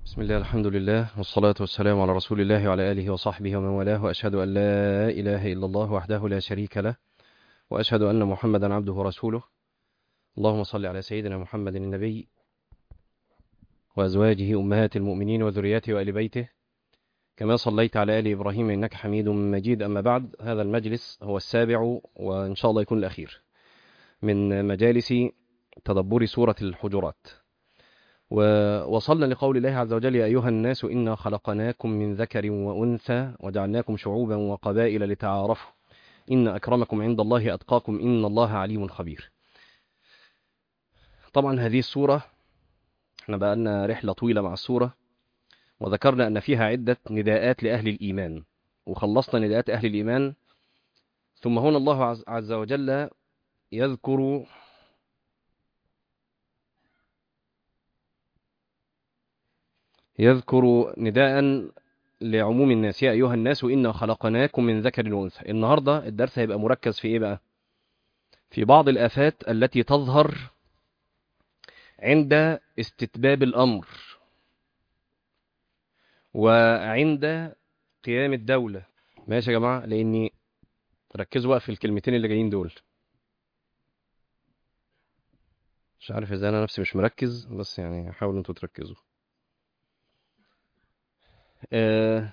بسم الله الحمد لله والصلاة والسلام على رسول الله وعلى آله وصحبه ومن والاه وأشهد أن لا إله إلا الله وحده لا شريك له وأشهد أن محمدا عبده ورسوله اللهم صل على سيدنا محمد النبي وأزواجه أمهات المؤمنين وذرياته وآل بيته كما صليت على آل إبراهيم إنك حميد مجيد أما بعد هذا المجلس هو السابع وإن شاء الله يكون الأخير من مجالس تدبر سورة الحجرات ووصلنا لقول الله عز وجل يا أيها الناس إنا خلقناكم من ذكر وأنثى وجعلناكم شعوبا وقبائل لتعارفوا إن أكرمكم عند الله أتقاكم إن الله عليم خبير طبعا هذه السورة احنا بقى لنا رحلة طويلة مع السورة وذكرنا أن فيها عدة نداءات لأهل الإيمان وخلصنا نداءات أهل الإيمان ثم هنا الله عز وجل يذكر يذكر نداء لعموم الناس يا أيها الناس إنا خلقناكم من ذكر وأنثى النهاردة الدرس هيبقى مركز في إيه بقى في بعض الآفات التي تظهر عند استتباب الأمر وعند قيام الدولة ماشي يا جماعة لأني ركزوا بقى في الكلمتين اللي جايين دول مش عارف ازاي انا نفسي مش مركز بس يعني حاولوا انتوا تركزوا آه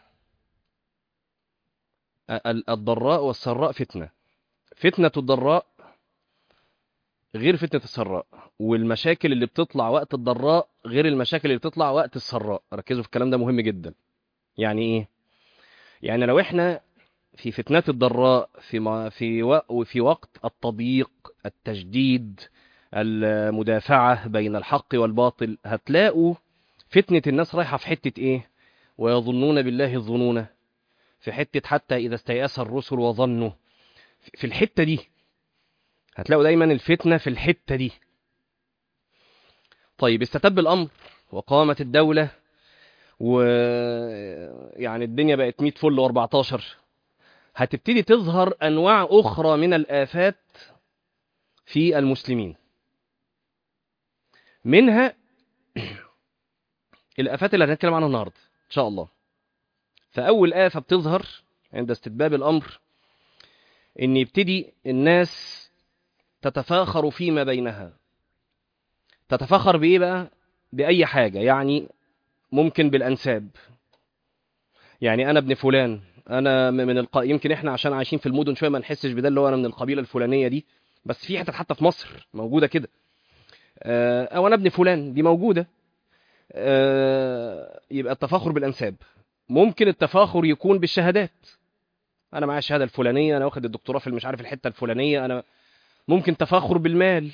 الضراء والسراء فتنة فتنة الضراء غير فتنة السراء والمشاكل اللي بتطلع وقت الضراء غير المشاكل اللي بتطلع وقت السراء ركزوا في الكلام ده مهم جدا يعني ايه يعني لو احنا في فتنات الضراء في ما في و... في وقت التضييق التجديد المدافعة بين الحق والباطل هتلاقوا فتنة الناس رايحة في حتة ايه ويظنون بالله الظنون في حتة حتى إذا استيأس الرسل وظنوا في الحتة دي هتلاقوا دايما الفتنة في الحتة دي طيب استتب الأمر وقامت الدولة ويعني الدنيا بقت 100 فل و14 هتبتدي تظهر أنواع أخرى من الآفات في المسلمين منها الآفات اللي هنتكلم عنها النهارده إن شاء الله فأول آفة بتظهر عند استتباب الأمر إن يبتدي الناس تتفاخر فيما بينها تتفاخر بإيه بقى؟ بأي حاجة يعني ممكن بالأنساب يعني أنا ابن فلان أنا من الق... يمكن إحنا عشان عايشين في المدن شوية ما نحسش بده اللي هو أنا من القبيلة الفلانية دي بس في حتت حتى في مصر موجودة كده أو أنا ابن فلان دي موجودة يبقى التفاخر بالأنساب ممكن التفاخر يكون بالشهادات أنا معايا الشهادة الفلانية أنا واخد الدكتوراه في مش عارف الحتة الفلانية أنا ممكن تفاخر بالمال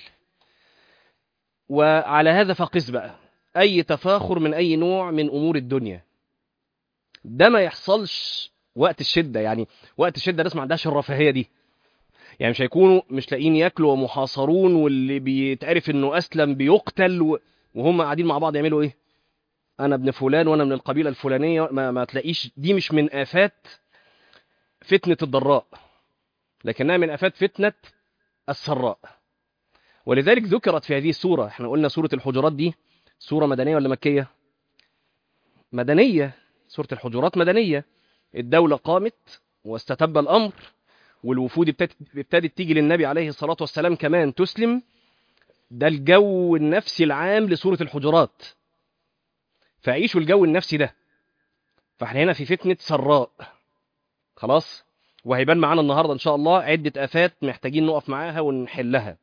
وعلى هذا فقس بقى أي تفاخر من أي نوع من أمور الدنيا ده ما يحصلش وقت الشدة يعني وقت الشدة الناس ما عندهاش الرفاهية دي يعني مش هيكونوا مش لاقيين ياكلوا ومحاصرون واللي بيتعرف انه اسلم بيقتل و... وهم قاعدين مع بعض يعملوا ايه انا ابن فلان وانا من القبيله الفلانيه ما, ما تلاقيش دي مش من افات فتنه الضراء لكنها من افات فتنه السراء ولذلك ذكرت في هذه السوره احنا قلنا سوره الحجرات دي سوره مدنيه ولا مكيه مدنيه سوره الحجرات مدنيه الدوله قامت واستتب الامر والوفود ابتدت تيجي للنبي عليه الصلاه والسلام كمان تسلم ده الجو النفسي العام لسوره الحجرات فعيشوا الجو النفسي ده فاحنا هنا في فتنة سراء خلاص وهيبان معانا النهاردة إن شاء الله عدة آفات محتاجين نقف معاها ونحلها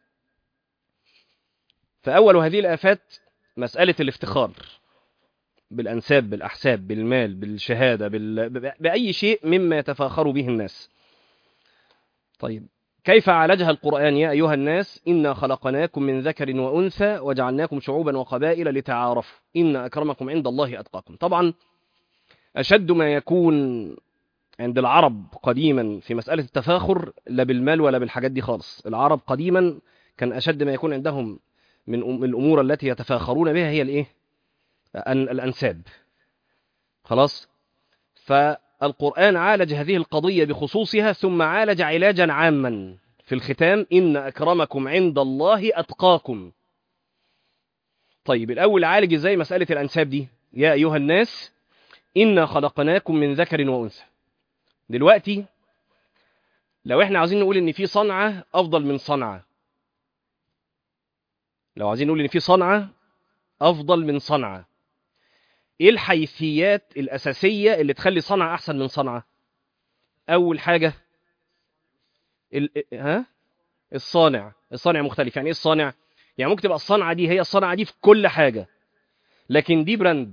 فأول هذه الآفات مسألة الافتخار بالأنساب بالأحساب بالمال بالشهادة بال... بأي شيء مما يتفاخر به الناس طيب كيف عالجها القرآن يا أيها الناس إنا خلقناكم من ذكر وأنثى وجعلناكم شعوبا وقبائل لتعارفوا إن أكرمكم عند الله أتقاكم طبعا أشد ما يكون عند العرب قديما في مسألة التفاخر لا بالمال ولا بالحاجات دي خالص العرب قديما كان أشد ما يكون عندهم من الأمور التي يتفاخرون بها هي الإيه؟ الأنساب خلاص ف القرآن عالج هذه القضية بخصوصها ثم عالج علاجا عاما في الختام إن أكرمكم عند الله أتقاكم طيب الأول عالج إزاي مسألة الأنساب دي يا أيها الناس إنا خلقناكم من ذكر وأنثى دلوقتي لو احنا عايزين نقول ان في صنعة افضل من صنعة لو عايزين نقول ان في صنعة افضل من صنعة ايه الحيثيات الاساسية اللي تخلي صنعة احسن من صنعة اول حاجة ال... ها الصانع الصانع مختلف يعني ايه الصانع يعني ممكن تبقى الصنعة دي هي الصنعة دي في كل حاجة لكن دي براند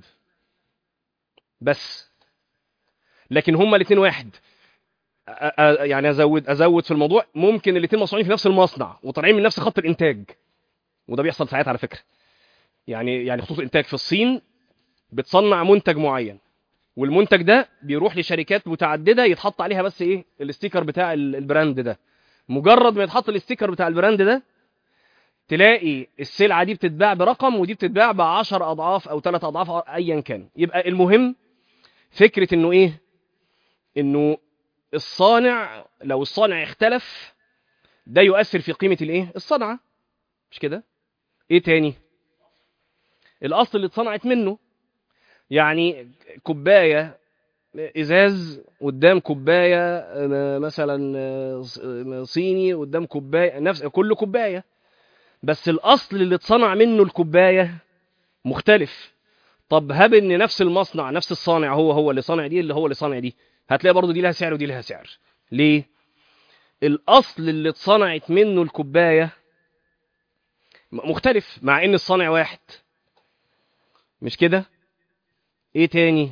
بس لكن هما الاثنين واحد أ- أ- يعني ازود ازود في الموضوع ممكن الاثنين مصنوعين في نفس المصنع وطالعين من نفس خط الانتاج وده بيحصل ساعات على فكره يعني يعني خطوط الانتاج في الصين بتصنع منتج معين والمنتج ده بيروح لشركات متعدده يتحط عليها بس ايه الاستيكر بتاع ال- البراند ده مجرد ما يتحط الاستيكر بتاع البراند ده تلاقي السلعه دي بتتباع برقم ودي بتتباع ب 10 اضعاف او 3 اضعاف أو ايا كان يبقى المهم فكره انه ايه انه الصانع لو الصانع اختلف ده يؤثر في قيمه الايه الصنعه مش كده ايه تاني الاصل اللي اتصنعت منه يعني كوبايه ازاز قدام كوبايه آه، مثلا آه، ص- آه، صيني قدام كوبايه نفس كل كوبايه بس الاصل اللي اتصنع منه الكوبايه مختلف طب هب ان نفس المصنع نفس الصانع هو هو اللي صانع دي اللي هو اللي صانع دي هتلاقي برضو دي لها سعر ودي لها سعر ليه الاصل اللي اتصنعت منه الكوبايه م- مختلف مع ان الصانع واحد مش كده ايه تاني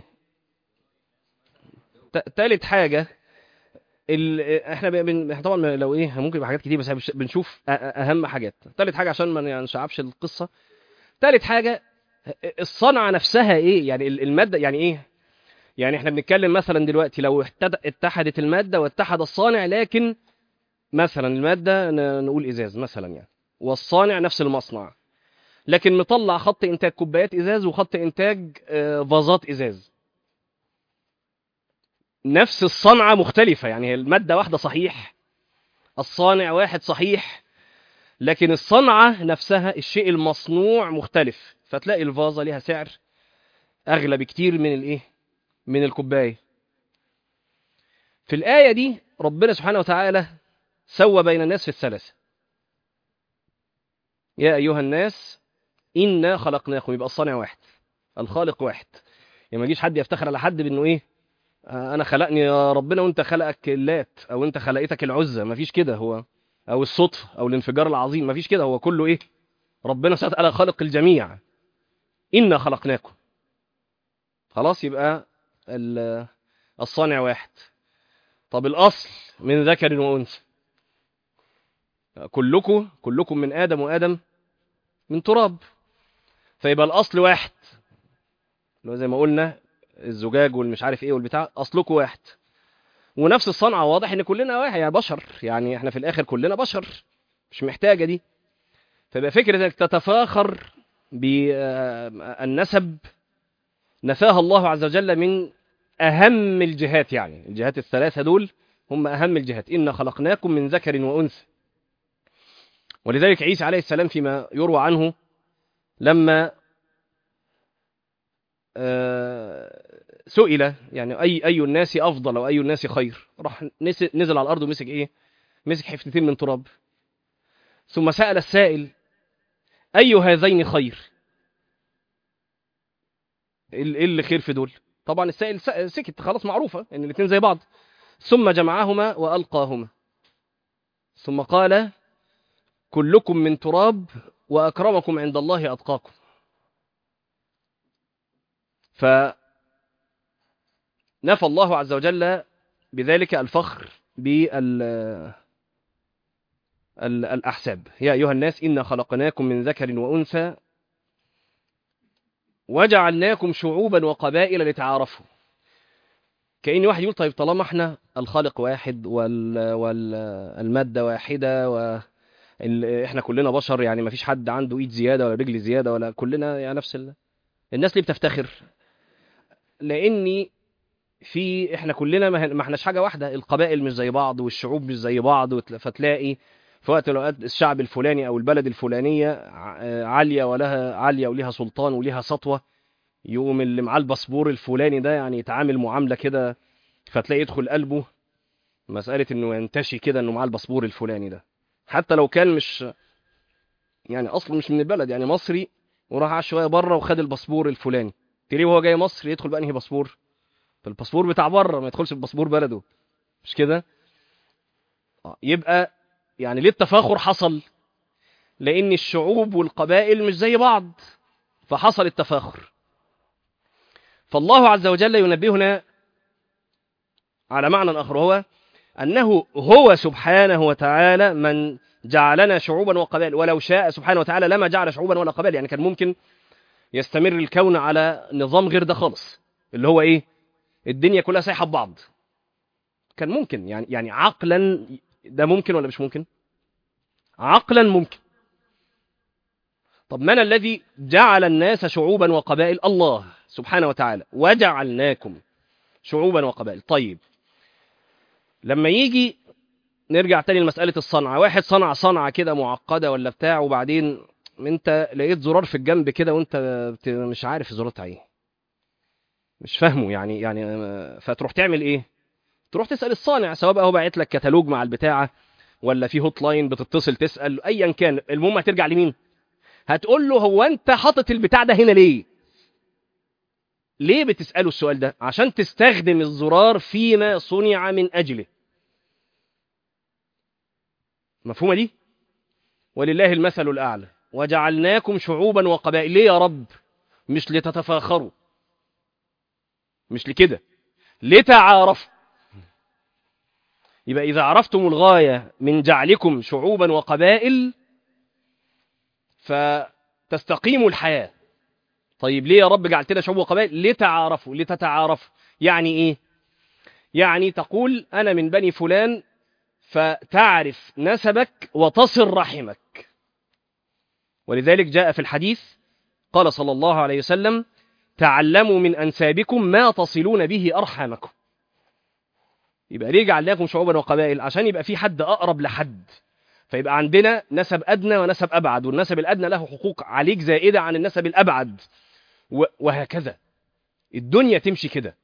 ت- تالت حاجه ال... احنا ب- بن... إحنا طبعا لو ايه ممكن يبقى حاجات كتير بس بش- بنشوف أ- أ- اهم حاجات تالت حاجه عشان ما يعني نشعبش القصه تالت حاجه الصنعه نفسها ايه يعني ال- الماده يعني ايه يعني احنا بنتكلم مثلا دلوقتي لو احتد- اتحدت الماده واتحد الصانع لكن مثلا الماده ن- نقول ازاز مثلا يعني والصانع نفس المصنع لكن مطلع خط انتاج كوبايات ازاز وخط انتاج آه، فازات ازاز نفس الصنعه مختلفه يعني هي الماده واحده صحيح الصانع واحد صحيح لكن الصنعه نفسها الشيء المصنوع مختلف فتلاقي الفازه ليها سعر اغلى بكتير من الايه من الكوبايه في الايه دي ربنا سبحانه وتعالى سوى بين الناس في الثلاثه يا ايها الناس انا خلقناكم يبقى الصانع واحد الخالق واحد يعني ما يجيش حد يفتخر على حد بانه ايه آه، انا خلقني يا ربنا وانت خلقك اللات او انت خلقتك العزة مفيش كده هو او الصدفة او الانفجار العظيم مفيش كده هو كله ايه ربنا سبحانه وتعالى خلق الجميع انا خلقناكم خلاص يبقى ال- الصانع واحد طب الاصل من ذكر وانثى كلكم كلكم من ادم وادم من تراب فيبقى الاصل واحد اللي هو زي ما قلنا الزجاج والمش عارف ايه والبتاع اصلكم واحد ونفس الصنعه واضح ان كلنا واحد يعني بشر يعني احنا في الاخر كلنا بشر مش محتاجه دي فيبقى فكره انك تتفاخر بالنسب نفاها الله عز وجل من اهم الجهات يعني الجهات الثلاثه دول هم اهم الجهات انا خلقناكم من ذكر وانثى ولذلك عيسى عليه السلام فيما يروى عنه لما آه، سئل يعني اي اي الناس افضل او اي الناس خير راح نس- نزل على الارض ومسك ايه مسك حفتين من تراب ثم سال السائل اي هذين خير ايه ال- إيه اللي خير في دول طبعا السائل س- سكت خلاص معروفه ان الاثنين زي بعض ثم جمعهما والقاهما ثم قال كلكم من تراب واكرمكم عند الله اتقاكم فنفى الله عز وجل بذلك الفخر بال ال- الأحساب يا أيها الناس إنا خلقناكم من ذكر وأنثى وجعلناكم شعوبا وقبائل لتعارفوا كأن واحد يقول طيب طالما احنا الخالق واحد وال... والمادة واحدة و ال... احنا كلنا بشر يعني ما فيش حد عنده ايد زيادة ولا رجل زيادة ولا كلنا يعني نفس ال... الناس ليه بتفتخر لاني في احنا كلنا ما ما احناش حاجه واحده القبائل مش زي بعض والشعوب مش زي بعض وتلا- فتلاقي في وقت من الأوقات الشعب الفلاني او البلد الفلانيه ع- عاليه ولها عاليه ولها سلطان ولها سطوه يقوم اللي معاه الباسبور الفلاني ده يعني يتعامل معامله كده فتلاقي يدخل قلبه مساله انه ينتشي كده انه معاه الباسبور الفلاني ده حتى لو كان مش يعني اصلا مش من البلد يعني مصري وراح عاش شويه بره وخد الباسبور الفلاني تلاقيه وهو جاي مصر يدخل بانهي باسبور بالباسبور بتاع بره ما يدخلش بباسبور بلده مش كده آه، يبقى يعني ليه التفاخر حصل لان الشعوب والقبائل مش زي بعض فحصل التفاخر فالله عز وجل ينبهنا على معنى اخر هو انه هو سبحانه وتعالى من جعلنا شعوبا وقبائل ولو شاء سبحانه وتعالى لما جعل شعوبا ولا قبائل يعني كان ممكن يستمر الكون على نظام غير ده خالص اللي هو ايه الدنيا كلها سايحه ببعض كان ممكن يعني يعني عقلا ده ممكن ولا مش ممكن عقلا ممكن طب من الذي جعل الناس شعوبا وقبائل الله سبحانه وتعالى وجعلناكم شعوبا وقبائل طيب لما يجي نرجع تاني لمسألة الصنعة واحد صنع صنعة كده معقدة ولا بتاع وبعدين انت لقيت زرار في الجنب كده وانت بت- مش عارف الزرار بتاع ايه مش فاهمه يعني يعني آه، فتروح تعمل ايه تروح تسأل الصانع سواء بقى هو باعت لك كتالوج مع البتاعة ولا في هوت لاين بتتصل تسأل ايا كان المهم هترجع لمين هتقول له هو انت حاطط البتاع ده هنا ليه ليه بتسأله السؤال ده عشان تستخدم الزرار فيما صنع من أجله مفهومة دي ولله المثل الأعلى وجعلناكم شعوبا وقبائل ليه يا رب مش لتتفاخروا مش لكده لتعارفوا يبقى إذا عرفتم الغاية من جعلكم شعوبا وقبائل فتستقيم الحياة طيب ليه يا رب جعلتنا شعوب وقبائل لتعارفوا لتتعارفوا يعني ايه يعني تقول انا من بني فلان فتعرف نسبك وتصل رحمك ولذلك جاء في الحديث قال صلى الله عليه وسلم تعلموا من انسابكم ما تصلون به ارحامكم يبقى ليه جعلناكم شعوبا وقبائل عشان يبقى في حد اقرب لحد فيبقى عندنا نسب ادنى ونسب ابعد والنسب الادنى له حقوق عليك زائده عن النسب الابعد و- وهكذا الدنيا تمشي كده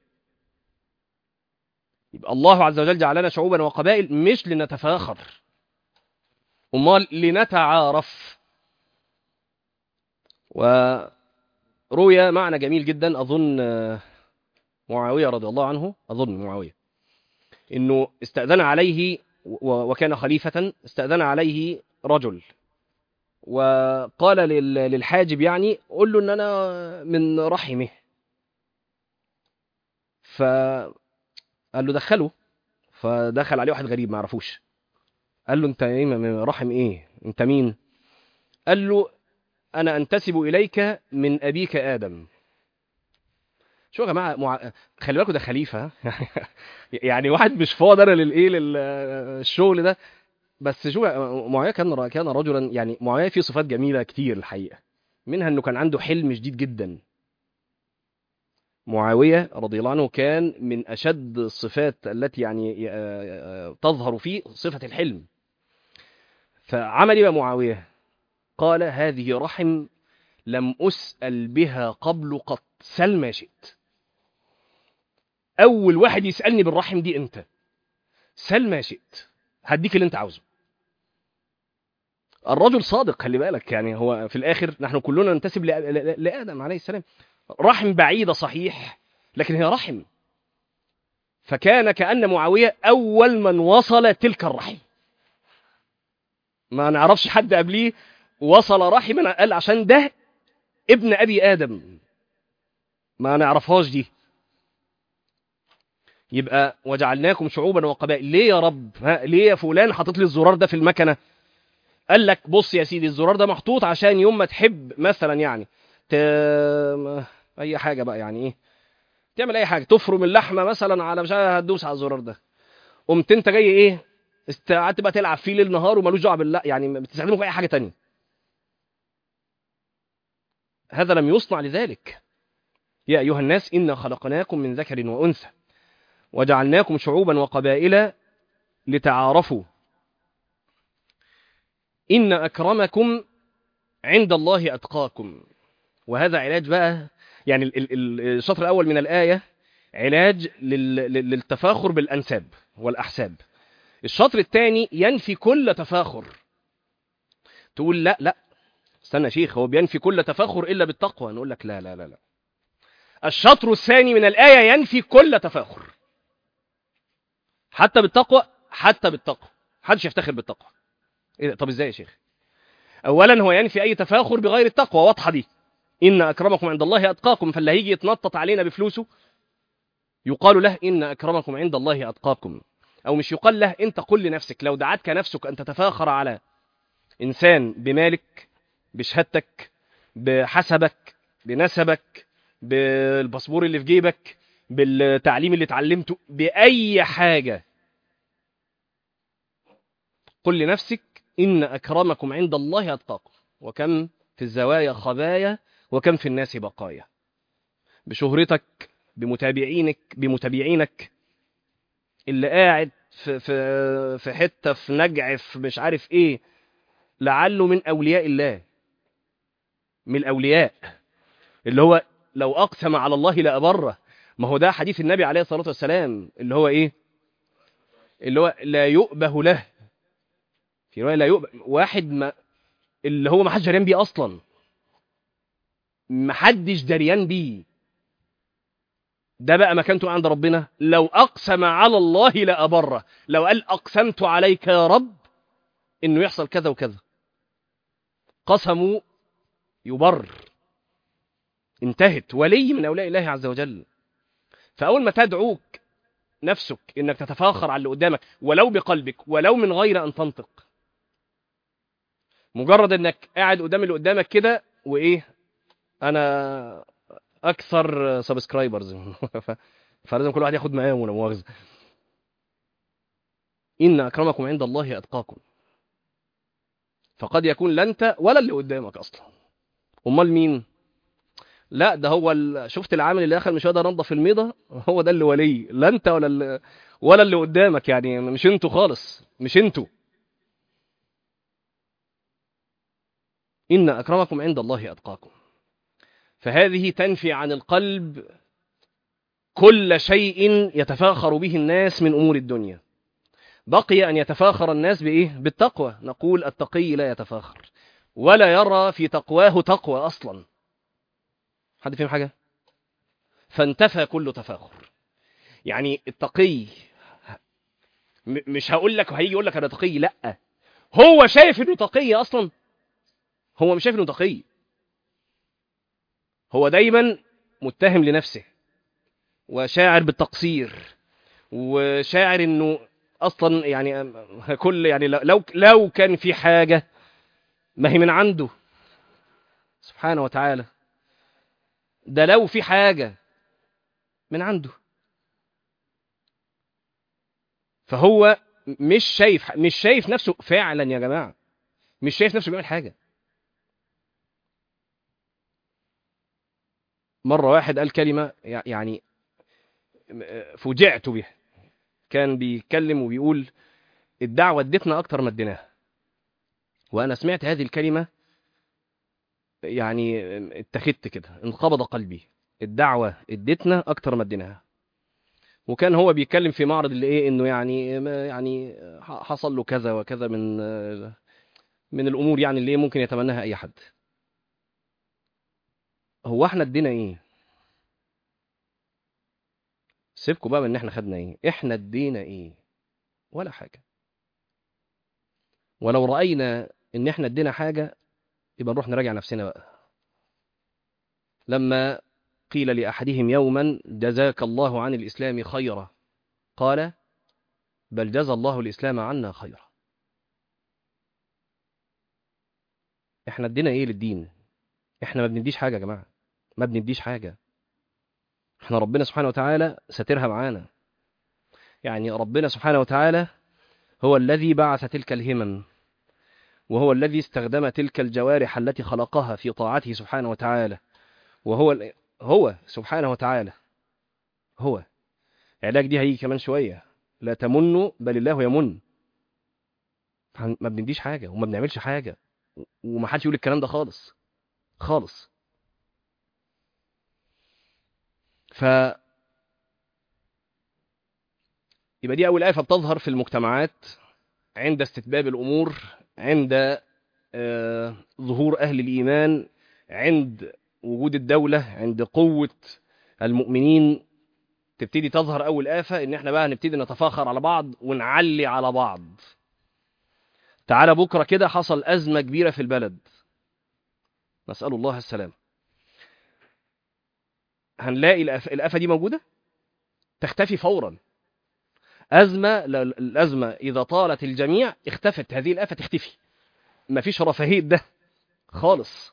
يبقى الله عز وجل جعلنا شعوبا وقبائل مش لنتفاخر امال لنتعارف وروي معنى جميل جدا اظن آه، معاويه رضي الله عنه اظن معاويه انه استاذن عليه و- وكان خليفه استاذن عليه رجل وقال لل- للحاجب يعني قول له ان انا من رحمه فقال له دخله فدخل عليه واحد غريب ما يعرفوش قال له انت ايه من رحم ايه انت مين قال له انا انتسب اليك من ابيك ادم شو يا جماعه مع... خلي بالكوا ده خليفه ها؟ يعني واحد مش فاضي انا للايه للشغل ده بس شو معاويه كان كان رجلا يعني معاويه فيه صفات جميله كتير الحقيقه منها انه كان عنده حلم شديد جدا معاويه رضي الله عنه كان من اشد الصفات التي يعني آه، آه، تظهر فيه صفه الحلم فعمل ايه بقى معاويه قال هذه رحم لم اسال بها قبل قط سل ما شئت اول واحد يسالني بالرحم دي انت سل ما شئت هديك اللي انت عاوزه الرجل صادق خلي بالك يعني هو في الاخر نحن كلنا ننتسب لآ- لآ- لادم عليه السلام رحم بعيده صحيح لكن هي رحم فكان كان معاويه اول من وصل تلك الرحم ما نعرفش حد قبليه وصل رحما قال عشان ده ابن ابي ادم ما نعرفهاش دي يبقى وجعلناكم شعوبا وقبائل ليه يا رب ها ليه يا فلان حاطط لي الزرار ده في المكنه قال لك بص يا سيدي الزرار ده محطوط عشان يوم ما تحب مثلا يعني ت... اي حاجه بقى يعني ايه تعمل اي حاجه تفرم اللحمه مثلا على مش عارف هتدوس على الزرار ده قمت انت جاي ايه است- قعدت بقى تلعب فيه ليل نهار ومالوش دعوه بالله يعني بتستخدمه في اي حاجه تانية هذا لم يصنع لذلك يا ايها الناس انا خلقناكم من ذكر وانثى وجعلناكم شعوبا وقبائل لتعارفوا ان اكرمكم عند الله اتقاكم وهذا علاج بقى يعني ال- ال- ال- الشطر الأول من الآية علاج لل- لل- للتفاخر بالأنساب والأحساب الشطر الثاني ينفي كل تفاخر تقول لا لا استنى يا شيخ هو بينفي كل تفاخر إلا بالتقوى نقول لك لا لا لا لا الشطر الثاني من الآية ينفي كل تفاخر حتى بالتقوى حتى بالتقوى محدش يفتخر بالتقوى إيه ده؟ طب ازاي يا شيخ اولا هو ينفي اي تفاخر بغير التقوى واضحه دي ان اكرمكم عند الله اتقاكم فاللي هيجي يتنطط علينا بفلوسه يقال له ان اكرمكم عند الله اتقاكم او مش يقال له انت قل لنفسك لو دعتك نفسك ان تتفاخر على انسان بمالك بشهادتك بحسبك بنسبك بالباسبور اللي في جيبك بالتعليم اللي اتعلمته باي حاجه قل لنفسك إن أكرمكم عند الله أتقاكم وكم في الزوايا خبايا وكم في الناس بقايا بشهرتك بمتابعينك بمتابعينك اللي قاعد في في في حته في نجع في مش عارف ايه لعله من اولياء الله من الاولياء اللي هو لو اقسم على الله لابره ما هو ده حديث النبي عليه الصلاه والسلام اللي هو ايه اللي هو لا يؤبه له في روايه لا يؤبه واحد ما اللي هو ما حدش دريان بيه اصلا ما حدش دريان بيه ده بقى مكانته عند ربنا لو اقسم على الله لابره لو قال اقسمت عليك يا رب انه يحصل كذا وكذا قسموا يبر انتهت ولي من اولياء الله عز وجل فاول ما تدعوك نفسك انك تتفاخر على اللي قدامك ولو بقلبك ولو من غير ان تنطق مجرد انك قاعد قدام اللي قدامك كده وايه انا اكثر سبسكرايبرز فلازم كل واحد ياخد مقامه ولا مؤاخذه ان اكرمكم عند الله اتقاكم فقد يكون لا انت ولا اللي قدامك اصلا امال مين لا ده هو ال... شفت العامل اللي دخل مش قادر ينظف الميضه هو ده اللي ولي لا انت ولا اللي... ولا اللي قدامك يعني مش انتوا خالص مش انتوا ان اكرمكم عند الله اتقاكم فهذه تنفي عن القلب كل شيء يتفاخر به الناس من امور الدنيا بقي ان يتفاخر الناس بايه بالتقوى نقول التقي لا يتفاخر ولا يرى في تقواه تقوى اصلا حد فيهم حاجه فانتفى كل تفاخر يعني التقي م- مش هقول لك وهيجي يقول لك انا تقي لا هو شايف انه تقي اصلا هو مش شايف انه تقي هو دايما متهم لنفسه وشاعر بالتقصير وشاعر انه اصلا يعني كل يعني لو لو كان في حاجه ما هي من عنده سبحانه وتعالى ده لو في حاجه من عنده فهو مش شايف مش شايف نفسه فعلا يا جماعه مش شايف نفسه بيعمل حاجه مرة واحد قال كلمة يعني فوجعت بها كان بيتكلم وبيقول الدعوة ادتنا أكتر ما اديناها وأنا سمعت هذه الكلمة يعني اتخذت كده انقبض قلبي الدعوة ادتنا أكتر ما اديناها وكان هو بيتكلم في معرض اللي ايه انه يعني يعني حصل له كذا وكذا من من الامور يعني اللي ممكن يتمناها اي حد هو احنا ادينا ايه سيبكوا بقى من ان احنا خدنا ايه احنا ادينا ايه ولا حاجه ولو راينا ان احنا ادينا حاجه يبقى نروح نراجع نفسنا بقى لما قيل لاحدهم يوما جزاك الله عن الاسلام خيرا قال بل جزى الله الاسلام عنا خيرا احنا ادينا ايه للدين احنا ما بنديش حاجه يا جماعه ما بنديش حاجه احنا ربنا سبحانه وتعالى ساترها معانا يعني ربنا سبحانه وتعالى هو الذي بعث تلك الهمم وهو الذي استخدم تلك الجوارح التي خلقها في طاعته سبحانه وتعالى وهو ال... هو سبحانه وتعالى هو علاج دي هيجي كمان شويه لا تمنوا بل الله يمن ما بنديش حاجه وما بنعملش حاجه وما حدش يقول الكلام ده خالص خالص ف يبقى دي أول آفة بتظهر في المجتمعات عند استتباب الأمور عند آه، ظهور أهل الإيمان عند وجود الدولة عند قوة المؤمنين تبتدي تظهر أول آفة إن إحنا بقى نبتدي نتفاخر على بعض ونعلي على بعض تعالى بكرة كده حصل أزمة كبيرة في البلد نسأل الله السلام هنلاقي الآفة, الآفة دي موجودة تختفي فورا أزمة ل- الأزمة إذا طالت الجميع اختفت هذه الآفة تختفي مفيش رفاهية ده خالص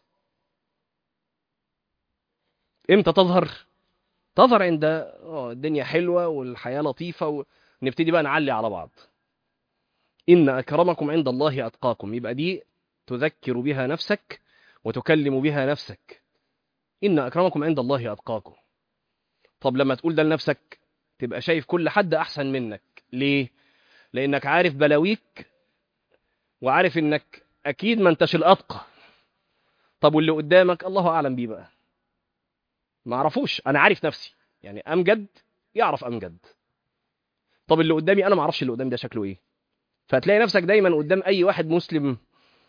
امتى تظهر تظهر عند آه، الدنيا حلوة والحياة لطيفة ونبتدي بقى نعلي على بعض إن أكرمكم عند الله أتقاكم يبقى دي تذكر بها نفسك وتكلم بها نفسك إن أكرمكم عند الله أتقاكم طب لما تقول ده لنفسك تبقى شايف كل حد أحسن منك ليه؟ لأنك عارف بلاويك وعارف إنك أكيد ما انتش الأتقى طب واللي قدامك الله أعلم بيه بقى ما اعرفوش انا عارف نفسي يعني امجد يعرف امجد طب اللي قدامي انا ما اعرفش اللي قدامي ده شكله ايه فتلاقي نفسك دايما قدام اي واحد مسلم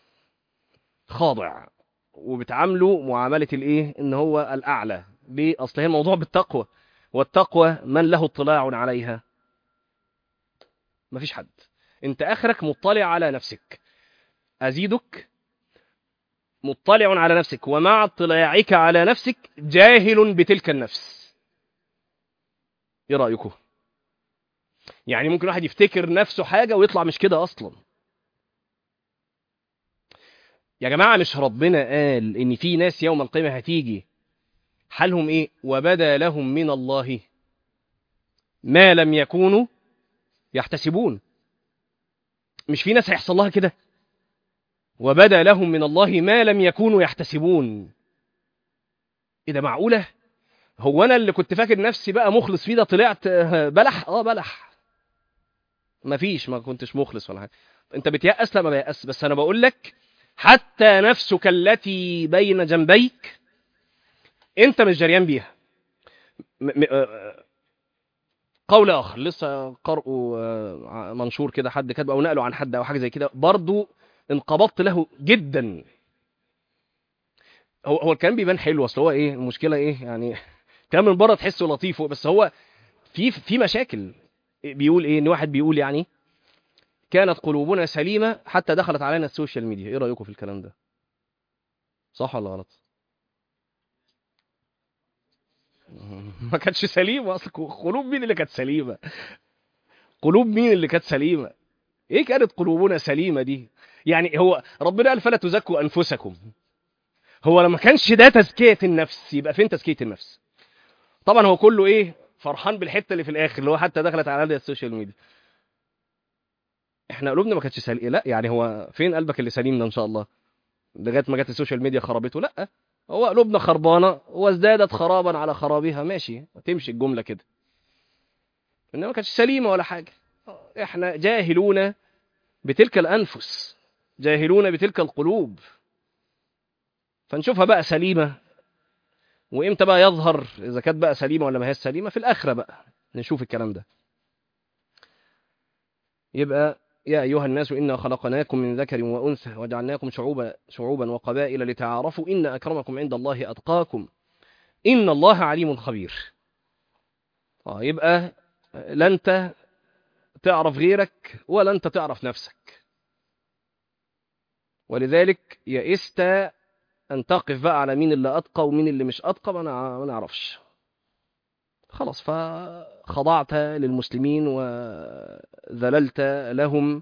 خاضع وبتعامله معامله الايه ان هو الاعلى ليه اصل هي الموضوع بالتقوى والتقوى من له اطلاع عليها مفيش حد انت اخرك مطلع على نفسك ازيدك مطلع على نفسك ومع اطلاعك على نفسك جاهل بتلك النفس ايه رايكم يعني ممكن واحد يفتكر نفسه حاجه ويطلع مش كده اصلا يا جماعه مش ربنا قال ان في ناس يوم القيامه هتيجي حالهم ايه وبدا لهم من الله ما لم يكونوا يحتسبون مش في ناس هيحصل لها كده وبدا لهم من الله ما لم يكونوا يحتسبون ايه ده معقوله هو انا اللي كنت فاكر نفسي بقى مخلص فيه ده طلعت آه، بلح اه بلح مفيش ما كنتش مخلص ولا حاجه انت بتيأس لا ما بيأس بس انا بقول لك حتى نفسك التي بين جنبيك انت مش جريان بيها م- م- آه، قول اخر لسه قرأوا آه، منشور كده حد كاتبه او نقله عن حد او حاجه زي كده برضو انقبضت له جدا هو هو الكلام بيبان حلو اصل هو ايه المشكله ايه يعني كلام من بره تحسه لطيف بس هو في في مشاكل بيقول ايه ان واحد بيقول يعني كانت قلوبنا سليمه حتى دخلت علينا السوشيال ميديا ايه رايكم في الكلام ده صح ولا غلط ما كانتش سليمه اصل قلوب مين اللي كانت سليمه قلوب مين اللي كانت سليمه ايه كانت قلوبنا سليمه دي يعني هو ربنا قال فلا تزكوا انفسكم هو لما كانش ده تزكيه النفس يبقى فين تزكيه النفس طبعا هو كله ايه فرحان بالحته اللي في الاخر اللي هو حتى دخلت على هذه السوشيال ميديا احنا قلوبنا ما كانتش سليمه لا يعني هو فين قلبك اللي سليم ده ان شاء الله لغايه ما جت السوشيال ميديا خربته لا هو قلوبنا خربانه وازدادت خرابا على خرابها ماشي تمشي الجمله كده انما ما كانتش سليمه ولا حاجه احنا جاهلون بتلك الانفس جاهلون بتلك القلوب فنشوفها بقى سليمه وامتى بقى يظهر اذا كانت بقى سليمه ولا ما هي سليمه في الاخره بقى نشوف الكلام ده يبقى يا ايها الناس انا خلقناكم من ذكر وانثى وجعلناكم شعوبا شعوبا وقبائل لتعارفوا ان اكرمكم عند الله اتقاكم ان الله عليم خبير اه يبقى لا انت تعرف غيرك ولا انت تعرف نفسك ولذلك يئست ان تقف بقى على مين اللي اتقى ومين اللي مش اتقى ما نع- ما نعرفش خلاص فخضعت للمسلمين وذللت لهم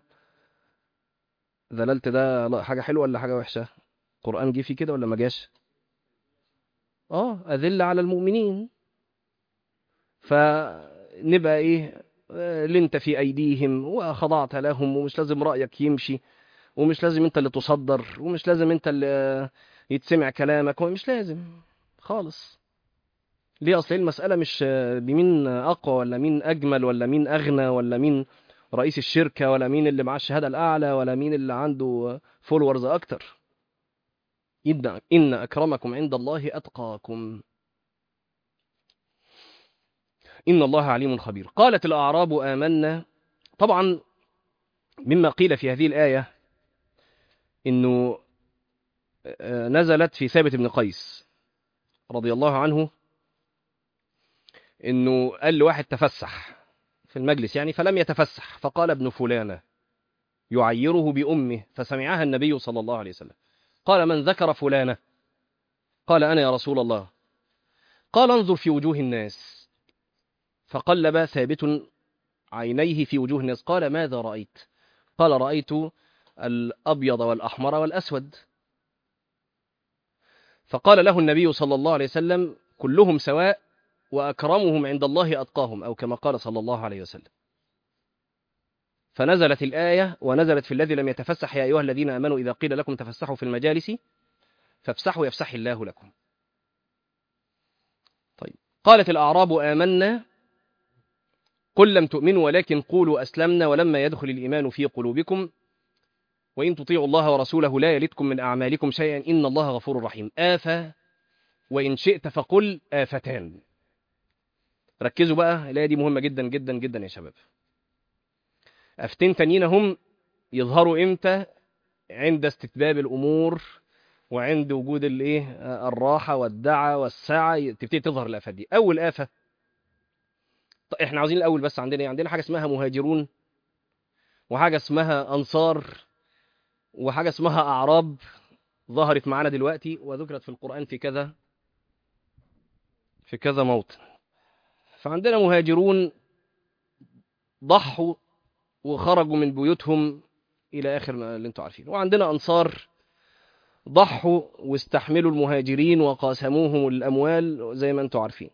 ذللت ده لا، حاجه حلوه ولا حاجه وحشه القران جه فيه كده ولا ما جاش اه اذل على المؤمنين فنبقى ايه آه، لنت في ايديهم وخضعت لهم ومش لازم رايك يمشي ومش لازم انت اللي تصدر ومش لازم انت اللي آه، يتسمع كلامك مش لازم خالص ليه اصل هي المساله مش آه، بمين اقوى ولا مين اجمل ولا مين اغنى ولا مين رئيس الشركه ولا مين اللي معاه الشهاده الاعلى ولا مين اللي عنده فولورز اكتر إن إن أكرمكم عند الله أتقاكم إن الله عليم خبير قالت الأعراب آمنا طبعا مما قيل في هذه الآية إنه نزلت في ثابت بن قيس رضي الله عنه إنه قال لواحد تفسح في المجلس يعني فلم يتفسح فقال ابن فلانة يعيره بأمه فسمعها النبي صلى الله عليه وسلم قال من ذكر فلانة قال أنا يا رسول الله قال انظر في وجوه الناس فقلب ثابت عينيه في وجوه الناس قال ماذا رأيت قال رأيت الأبيض والأحمر والأسود فقال له النبي صلى الله عليه وسلم كلهم سواء وأكرمهم عند الله أتقاهم أو كما قال صلى الله عليه وسلم فنزلت الآية ونزلت في الذي لم يتفسح يا أيها الذين آمنوا إذا قيل لكم تفسحوا في المجالس فافسحوا يفسح الله لكم طيب قالت الأعراب آمنا قل لم تؤمنوا ولكن قولوا أسلمنا ولما يدخل الإيمان في قلوبكم وإن تطيعوا الله ورسوله لا يلدكم من أعمالكم شيئا إن الله غفور رحيم آفة وإن شئت فقل آفتان ركزوا بقى الآية دي مهمة جدا جدا جدا يا شباب أفتين تانيين هم يظهروا إمتى عند استتباب الأمور وعند وجود الايه الراحة والدعة والسعة تبتدي تظهر الآفات دي أول آفة احنا عاوزين الأول بس عندنا ايه عندنا حاجة اسمها مهاجرون وحاجة اسمها أنصار وحاجة اسمها أعراب ظهرت معانا دلوقتي وذكرت في القرآن في كذا في كذا موطن فعندنا مهاجرون ضحوا وخرجوا من بيوتهم إلى آخر ما اللي انتم عارفين وعندنا أنصار ضحوا واستحملوا المهاجرين وقاسموهم الأموال زي ما انتم عارفين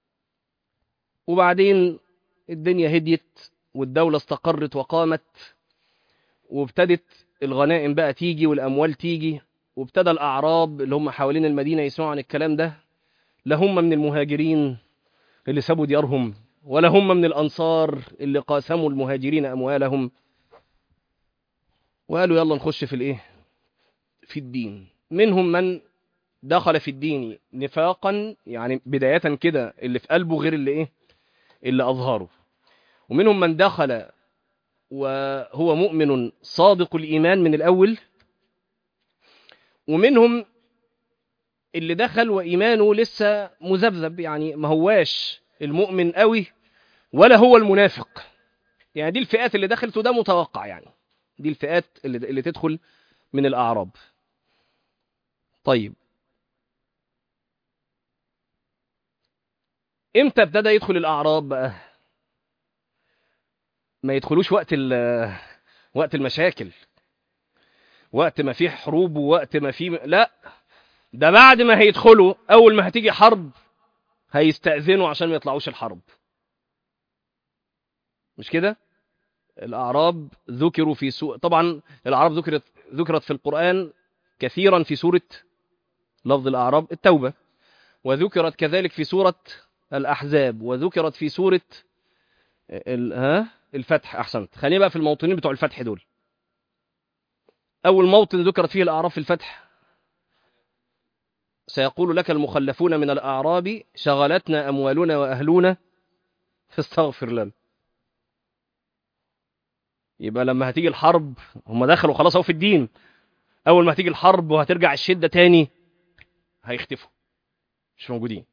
وبعدين الدنيا هديت والدولة استقرت وقامت وابتدت الغنائم بقى تيجي والأموال تيجي وابتدى الأعراب اللي هم حوالين المدينة يسمعوا عن الكلام ده لا هم من المهاجرين اللي سابوا ديارهم ولا هم من الأنصار اللي قاسموا المهاجرين أموالهم وقالوا يلا نخش في الإيه في الدين منهم من دخل في الدين نفاقا يعني بداية كده اللي في قلبه غير اللي إيه اللي أظهره ومنهم من دخل وهو مؤمن صادق الإيمان من الأول ومنهم اللي دخل وإيمانه لسه مذبذب يعني ما هواش المؤمن قوي ولا هو المنافق يعني دي الفئات اللي دخلت وده متوقع يعني دي الفئات اللي, اللي تدخل من الأعراب طيب امتى ابتدى يدخل الأعراب بقى ما يدخلوش وقت وقت المشاكل وقت ما فيه حروب ووقت ما فيه لا ده بعد ما هيدخلوا اول ما هتيجي حرب هيستأذنوا عشان ما يطلعوش الحرب مش كده الاعراب ذكروا في سو... طبعا الاعراب ذكرت ذكرت في القرآن كثيرا في سورة لفظ الاعراب التوبة وذكرت كذلك في سورة الاحزاب وذكرت في سورة ال... ها الفتح احسنت خلينا بقى في الموطنين بتوع الفتح دول اول موطن ذكرت فيه الاعراب في الفتح سيقول لك المخلفون من الأعراب شغلتنا أموالنا وأهلنا فاستغفر لنا يبقى لما هتيجي الحرب هم دخلوا خلاص اهو في الدين أول ما هتيجي الحرب وهترجع الشدة تاني هيختفوا مش موجودين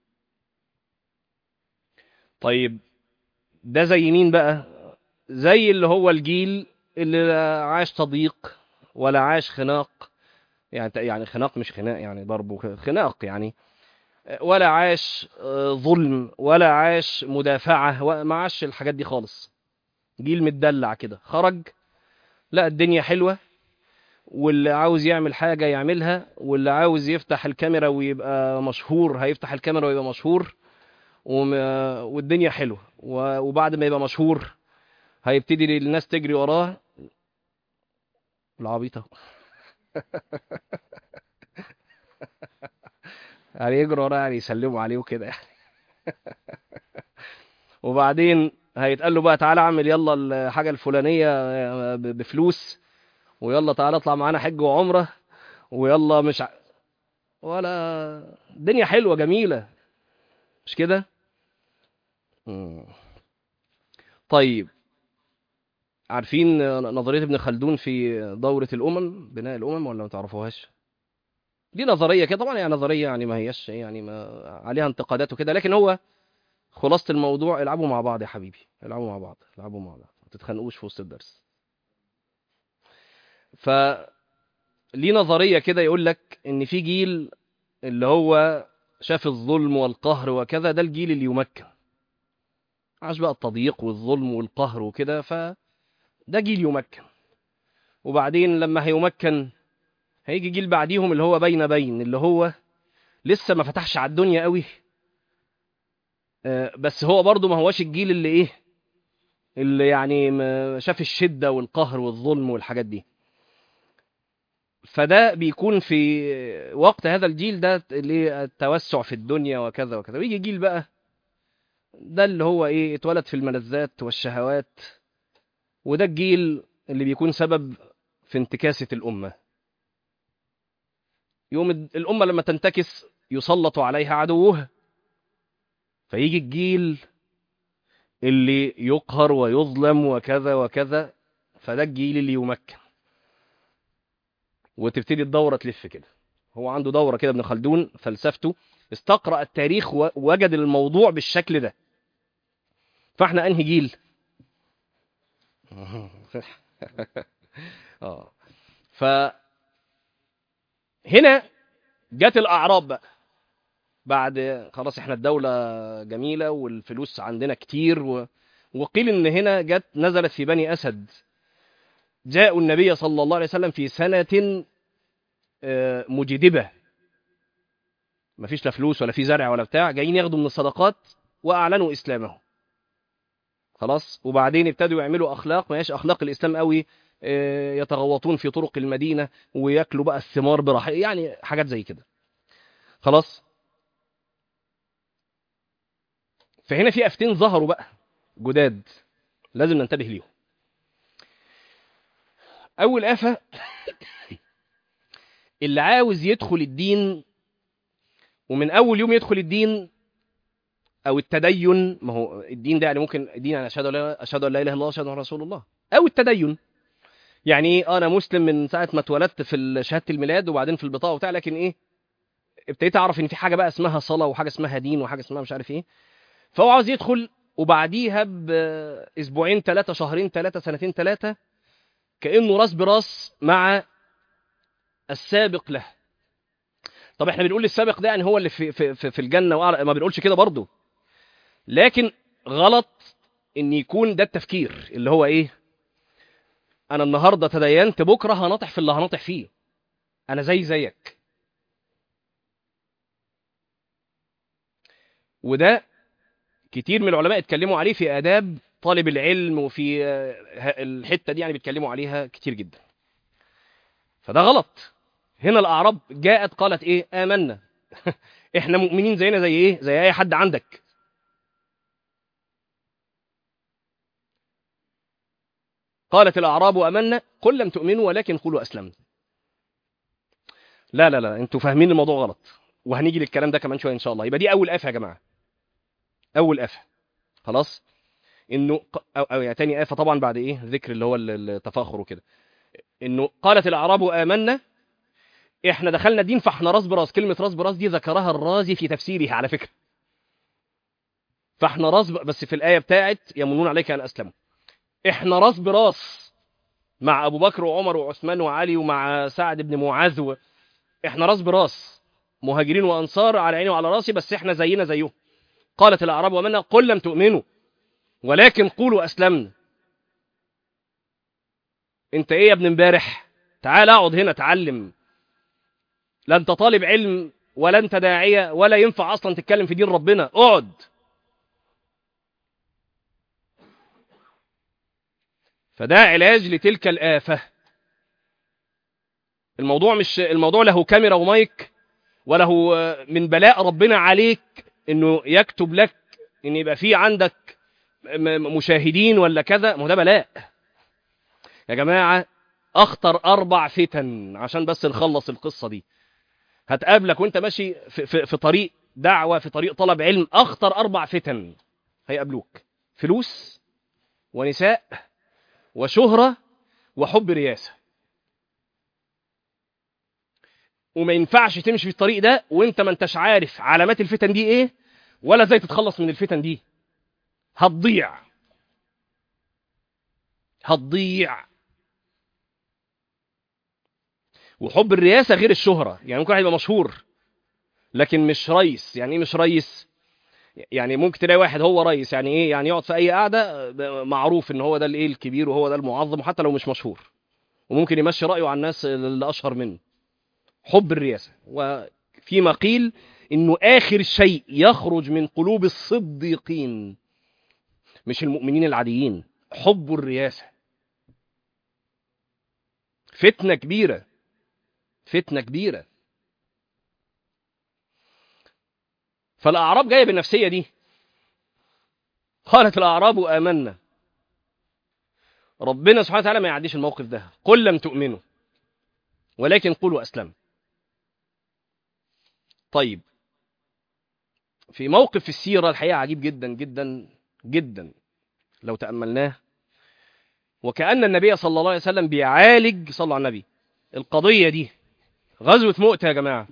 طيب ده زي مين بقى زي اللي هو الجيل اللي لا عاش تضييق ولا عاش خناق يعني يعني خناق مش خناق يعني ضرب خناق يعني ولا عاش ظلم ولا عاش مدافعة ما عاش الحاجات دي خالص جيل متدلع كده خرج لا الدنيا حلوة واللي عاوز يعمل حاجة يعملها واللي عاوز يفتح الكاميرا ويبقى مشهور هيفتح الكاميرا ويبقى مشهور والدنيا حلوة وبعد ما يبقى مشهور هيبتدي الناس تجري وراه العبيطة يعني يجروا وراه يعني يسلموا عليه وكده يعني وبعدين هيتقال له بقى تعالى اعمل يلا الحاجة الفلانية بفلوس ويلا تعالى اطلع معانا حج وعمرة ويلا مش ع... ولا الدنيا حلوة جميلة مش كده مم. طيب عارفين نظرية ابن خلدون في دورة الأمم بناء الأمم ولا ما تعرفوهاش دي نظرية كده طبعا يعني نظرية يعني ما هيش يعني ما عليها انتقادات وكده لكن هو خلاصة الموضوع العبوا مع بعض يا حبيبي العبوا مع بعض العبوا مع بعض ما تتخانقوش في وسط الدرس ف ليه نظرية كده يقول لك ان في جيل اللي هو شاف الظلم والقهر وكذا ده الجيل اللي يمكن عاش بقى التضييق والظلم والقهر وكده فده جيل يمكن وبعدين لما هيمكن هيجي جيل بعديهم اللي هو بين بين اللي هو لسه ما فتحش على الدنيا قوي آه، بس هو برضه ما هوش الجيل اللي ايه اللي يعني ما شاف الشدة والقهر والظلم والحاجات دي فده بيكون في وقت هذا الجيل ده للتوسع في الدنيا وكذا وكذا ويجي جيل بقى ده اللي هو ايه اتولد في الملذات والشهوات وده الجيل اللي بيكون سبب في انتكاسة الأمة يوم ال- الأمة لما تنتكس يسلط عليها عدوها فيجي الجيل اللي يقهر ويظلم وكذا وكذا فده الجيل اللي يمكن وتبتدي الدورة تلف كده هو عنده دورة كده ابن خلدون فلسفته استقرأ التاريخ ووجد الموضوع بالشكل ده فاحنا انهي جيل اه ف هنا جت الاعراب بقى بعد خلاص احنا الدولة جميلة والفلوس عندنا كتير و... وقيل ان هنا جت نزلت في بني اسد جاءوا النبي صلى الله عليه وسلم في سنة آه، مجدبة مفيش لا فلوس ولا في زرع ولا بتاع جايين ياخدوا من الصدقات واعلنوا اسلامهم خلاص وبعدين ابتدوا يعملوا اخلاق ما هيش اخلاق الاسلام قوي آه، يتغوطون في طرق المدينه وياكلوا بقى الثمار براحه يعني حاجات زي كده خلاص فهنا في افتين ظهروا بقى جداد لازم ننتبه ليهم اول افه اللي عاوز يدخل الدين ومن اول يوم يدخل الدين او التدين ما هو الدين ده يعني ممكن الدين يعني اشهد ان لا اشهد ان لا اله الا الله واشهد ان رسول الله او التدين يعني ايه انا مسلم من ساعه ما اتولدت في شهاده الميلاد وبعدين في البطاقه وبتاع لكن ايه ابتديت اعرف ان في حاجه بقى اسمها صلاه وحاجه اسمها دين وحاجه اسمها مش عارف ايه فهو عاوز يدخل وبعديها باسبوعين ثلاثه شهرين ثلاثه سنتين ثلاثه كانه راس براس مع السابق له طب احنا بنقول السابق ده يعني هو اللي في في في, في الجنه وأعلى ما بنقولش كده برضه لكن غلط ان يكون ده التفكير اللي هو ايه انا النهارده تدينت بكره هناطح في اللي هناطح فيه انا زي زيك وده كتير من العلماء اتكلموا عليه في آداب طالب العلم وفي آه، الحتة دي يعني بيتكلموا عليها كتير جدا فده غلط هنا الأعراب جاءت قالت إيه آمنا إحنا مؤمنين زينا زي إيه زي أي حد عندك قالت الأعراب آمنا قل لم تؤمنوا ولكن قولوا أسلمنا لا لا لا انتوا فاهمين الموضوع غلط وهنيجي للكلام ده كمان شويه ان شاء الله يبقى دي اول افه يا جماعه اول افه خلاص انه ق- او, أو يعني تاني افه طبعا بعد ايه ذكر اللي هو ال- التفاخر وكده انه قالت الاعراب امنا احنا دخلنا دين فاحنا راس براس كلمه راس براس دي ذكرها الرازي في تفسيره على فكره فاحنا راس ب... بس في الايه بتاعت يمنون عليك ان اسلموا احنا راس براس مع ابو بكر وعمر وعثمان وعلي ومع سعد بن معاذ و... احنا راس براس مهاجرين وانصار على عيني وعلى راسي بس احنا زينا زيهم قالت الاعراب ومنا قل لم تؤمنوا ولكن قولوا اسلمنا انت ايه يا ابن امبارح تعال اقعد هنا اتعلم لا انت طالب علم ولا انت داعيه ولا ينفع اصلا تتكلم في دين ربنا اقعد فده علاج لتلك الآفة الموضوع مش الموضوع له كاميرا ومايك وله من بلاء ربنا عليك انه يكتب لك ان يبقى في عندك م- مشاهدين ولا كذا ما هو ده بلاء يا جماعة اخطر اربع فتن عشان بس نخلص القصة دي هتقابلك وانت ماشي في, في, في طريق دعوة في طريق طلب علم اخطر اربع فتن هيقابلوك فلوس ونساء وشهرة وحب رياسة وما ينفعش تمشي في الطريق ده وانت ما انتش عارف علامات الفتن دي ايه ولا ازاي تتخلص من الفتن دي هتضيع هتضيع وحب الرئاسة غير الشهرة يعني ممكن واحد يبقى مشهور لكن مش رئيس يعني ايه مش رئيس يعني ممكن تلاقي واحد هو رئيس يعني ايه يعني يقعد في اي قعده معروف ان هو ده الايه الكبير وهو ده المعظم وحتى لو مش مشهور وممكن يمشي رايه على الناس اللي اشهر منه حب الرئاسه وفيما قيل انه اخر شيء يخرج من قلوب الصديقين مش المؤمنين العاديين حب الرئاسه فتنه كبيره فتنه كبيره فالاعراب جايه بالنفسيه دي قالت الاعراب امنا ربنا سبحانه وتعالى ما يعديش الموقف ده قل لم تؤمنوا ولكن قولوا اسلم طيب في موقف في السيره الحقيقه عجيب جدا جدا جدا لو تاملناه وكان النبي صلى الله عليه وسلم بيعالج صلى على النبي القضيه دي غزوه مؤته يا جماعه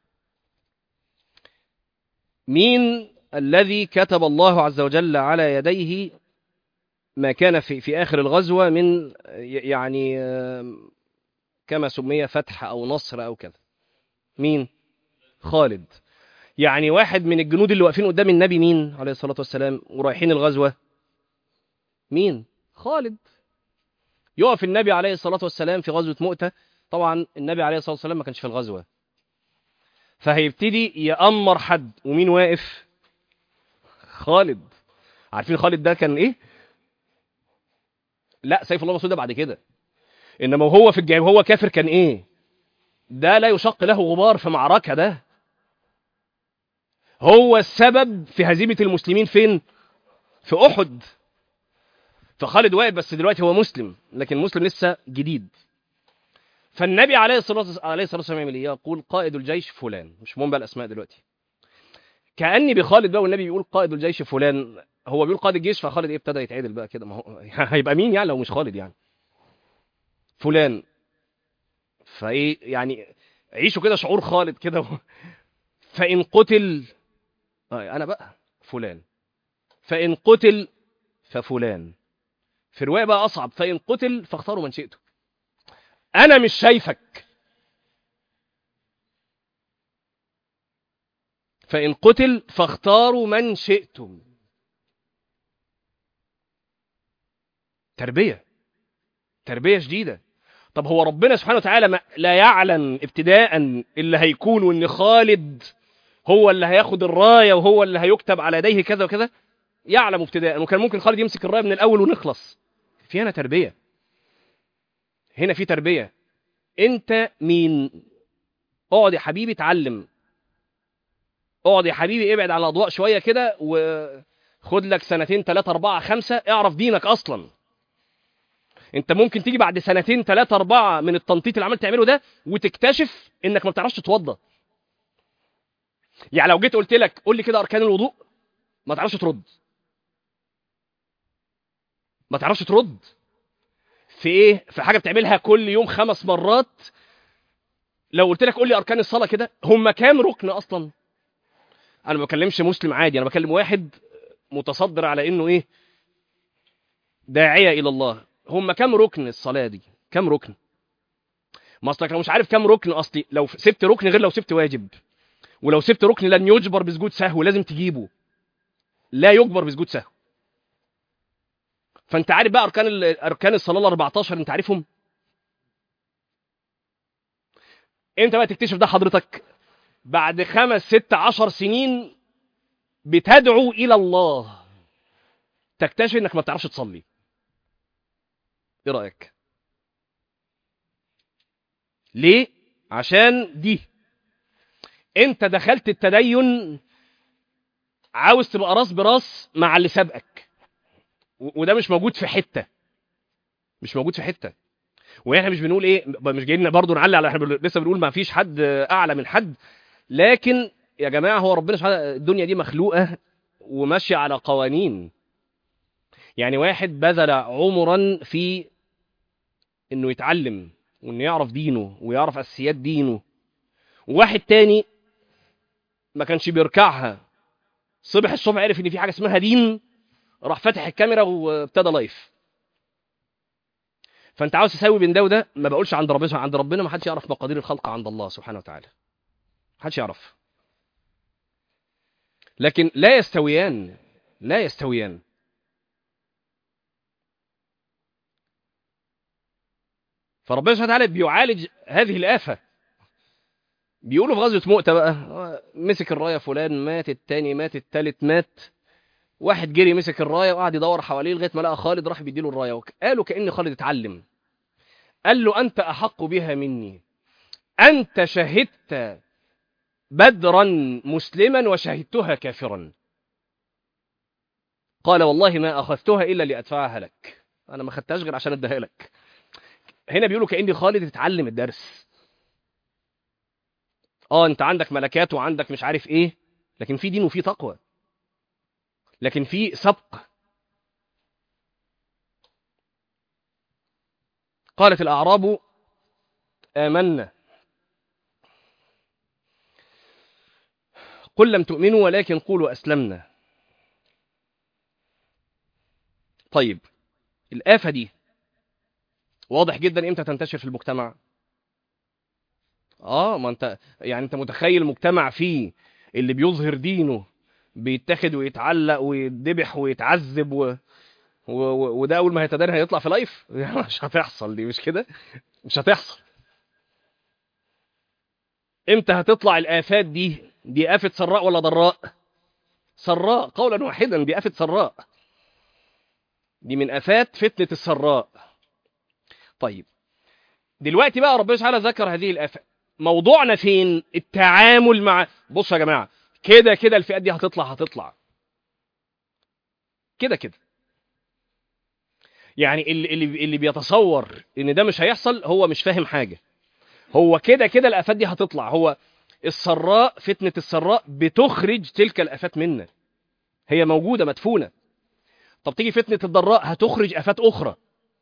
مين الذي كتب الله عز وجل على يديه ما كان في في اخر الغزوه من يعني كما سمي فتح او نصر او كذا مين خالد يعني واحد من الجنود اللي واقفين قدام النبي مين عليه الصلاه والسلام ورايحين الغزوه مين خالد يقف النبي عليه الصلاه والسلام في غزوه مؤته طبعا النبي عليه الصلاه والسلام ما كانش في الغزوه فهيبتدي يأمر حد ومين واقف خالد عارفين خالد ده كان ايه لا سيف الله المسعود ده بعد كده انما وهو في الجاي وهو كافر كان ايه ده لا يشق له غبار في معركه ده هو السبب في هزيمه المسلمين فين في احد فخالد واقف بس دلوقتي هو مسلم لكن مسلم لسه جديد فالنبي عليه الصلاه عليه الصلاه والسلام يعمل ايه؟ يقول قائد الجيش فلان مش مهم بقى الاسماء دلوقتي كاني بخالد بقى والنبي بيقول قائد الجيش فلان هو بيقول قائد الجيش فخالد ايه ابتدى يتعدل بقى كده ما هو هيبقى مين يعني لو مش خالد يعني فلان فايه يعني عيشوا كده شعور خالد كده فان قتل انا بقى فلان فان قتل ففلان في روايه بقى اصعب فان قتل فاختاروا من شئتم انا مش شايفك فان قتل فاختاروا من شئتم تربيه تربيه شديده طب هو ربنا سبحانه وتعالى لا يعلم ابتداء اللي هيكون وان خالد هو اللي هياخد الرايه وهو اللي هيكتب على يديه كذا وكذا يعلم ابتداء وكان ممكن خالد يمسك الرايه من الاول ونخلص في هنا تربيه هنا في تربيه انت مين اقعد يا حبيبي اتعلم اقعد يا حبيبي ابعد عن الاضواء شويه كده وخد لك سنتين ثلاثة أربعة خمسة اعرف دينك أصلا انت ممكن تيجي بعد سنتين ثلاثة أربعة من التنطيط اللي عمال تعمله ده وتكتشف انك ما بتعرفش تتوضى يعني لو جيت قلت لك قول لي كده أركان الوضوء ما تعرفش ترد ما تعرفش ترد في ايه في حاجه بتعملها كل يوم خمس مرات لو قلت لك قول لي اركان الصلاه كده هم كام ركن اصلا انا ما بكلمش مسلم عادي انا بكلم واحد متصدر على انه ايه داعيه الى الله هم كام ركن الصلاه دي كام ركن ما اصلك لو مش عارف كام ركن اصلي لو سبت ركن غير لو سبت واجب ولو سبت ركن لن يجبر بسجود سهو لازم تجيبه لا يجبر بسجود سهو فانت عارف بقى اركان اركان الصلاه ال 14 انت عارفهم امتى بقى تكتشف ده حضرتك بعد خمس ست عشر سنين بتدعو الى الله تكتشف انك ما بتعرفش تصلي ايه رايك ليه عشان دي انت دخلت التدين عاوز تبقى راس براس مع اللي سابقك وده مش موجود في حته مش موجود في حته واحنا مش بنقول ايه مش جايين برضه نعلي على احنا لسه بنقول ما فيش حد اعلى من حد لكن يا جماعه هو ربنا سبحانه الدنيا دي مخلوقه وماشية على قوانين يعني واحد بذل عمرا في انه يتعلم وانه يعرف دينه ويعرف اساسيات دينه وواحد تاني ما كانش بيركعها صبح الصبح عرف ان في حاجه اسمها دين راح فاتح الكاميرا وابتدى لايف فانت عاوز تساوي بين ده وده ما بقولش عند ربنا عند ربنا ما حدش يعرف مقادير الخلق عند الله سبحانه وتعالى ما حدش يعرف لكن لا يستويان لا يستويان فربنا سبحانه وتعالى بيعالج هذه الآفة بيقولوا في غزوة مؤتة بقى مسك الراية فلان مات التاني مات التالت مات واحد جري مسك الراية وقعد يدور حواليه لغاية ما لقى خالد راح بيديله الراية قالوا كأن خالد اتعلم قال له أنت أحق بها مني أنت شهدت بدرا مسلما وشهدتها كافرا قال والله ما أخذتها إلا لأدفعها لك أنا ما خدتهاش غير عشان أديها لك هنا بيقولوا كأن خالد اتعلم الدرس اه انت عندك ملكات وعندك مش عارف ايه لكن في دين وفي تقوى لكن في سبق قالت الأعراب آمنا قل لم تؤمنوا ولكن قولوا أسلمنا طيب الآفة دي واضح جدا امتى تنتشر في المجتمع اه ما انت يعني انت متخيل مجتمع فيه اللي بيظهر دينه بيتاخد ويتعلق ويتذبح ويتعذب و... و... و... وده اول ما هيتدين هيطلع في لايف مش هتحصل دي مش كده مش هتحصل امتى هتطلع الافات دي دي افه سراء ولا ضراء سراء قولا واحدا دي افه سراء دي من افات فتنه السراء طيب دلوقتي بقى ربنا سبحانه ذكر هذه الافات موضوعنا فين التعامل مع بصوا يا جماعه كده كده الفئات دي هتطلع هتطلع كده كده يعني اللي اللي اللي بيتصور ان ده مش هيحصل هو مش فاهم حاجه هو كده كده الافات دي هتطلع هو السراء فتنه السراء بتخرج تلك الافات منا هي موجوده مدفونه طب تيجي فتنه الضراء هتخرج افات اخرى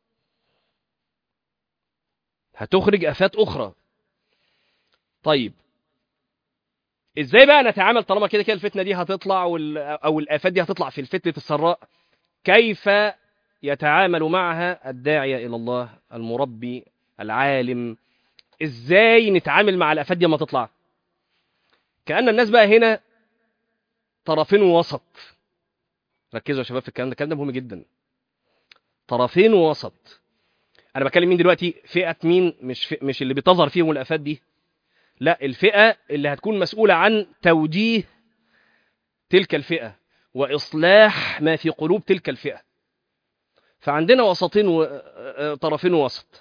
هتخرج افات اخرى طيب ازاي بقى نتعامل طالما كده كده الفتنه دي هتطلع وال... او الافات دي هتطلع في الفتنه السراء كيف يتعامل معها الداعيه الى الله المربي العالم ازاي نتعامل مع الافات دي لما تطلع كان الناس بقى هنا طرفين ووسط ركزوا يا شباب في الكلام ده الكلام ده مهم جدا طرفين ووسط انا بكلم مين دلوقتي فئه مين مش في... مش اللي بتظهر فيهم الافات دي لا الفئة اللي هتكون مسؤولة عن توجيه تلك الفئة وإصلاح ما في قلوب تلك الفئة فعندنا وسطين وطرفين وسط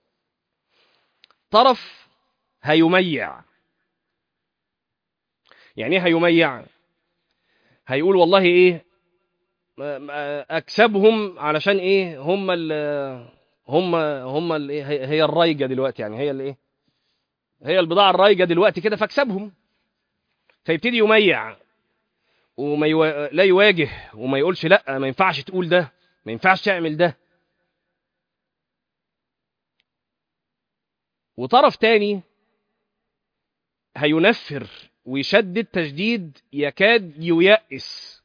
طرف هيميع يعني ايه هيميع هيقول والله ايه اكسبهم علشان ايه هم ال هم هم ال هي الرايجه دلوقتي يعني هي الايه هي البضاعة الرايجة دلوقتي كده فاكسبهم فيبتدي يميع وما يو... لا يواجه وما يقولش لا ما ينفعش تقول ده ما ينفعش تعمل ده وطرف تاني هينفر ويشدد تشديد يكاد ييأس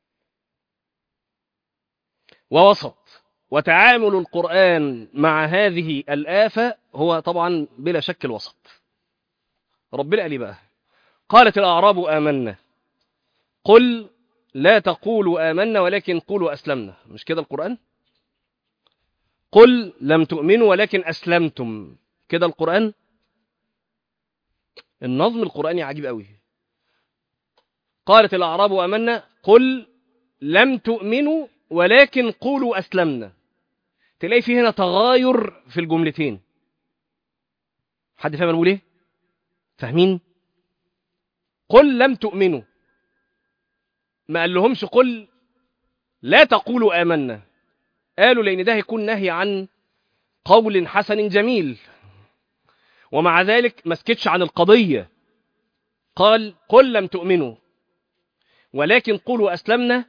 ووسط وتعامل القرآن مع هذه الآفة هو طبعا بلا شك الوسط ربنا قال بقى قالت الأعراب آمنا قل لا تقولوا آمنا ولكن قولوا أسلمنا مش كده القرآن قل لم تؤمنوا ولكن أسلمتم كده القرآن النظم القرآني عجيب قوي قالت الأعراب آمنا قل لم تؤمنوا ولكن قولوا أسلمنا تلاقي فيه هنا تغاير في الجملتين حد فاهم بقول ايه فاهمين قل لم تؤمنوا ما قال لهمش قل لا تقولوا آمنا قالوا لأن ده هيكون نهي عن قول حسن جميل ومع ذلك ما سكتش عن القضية قال قل لم تؤمنوا ولكن قولوا أسلمنا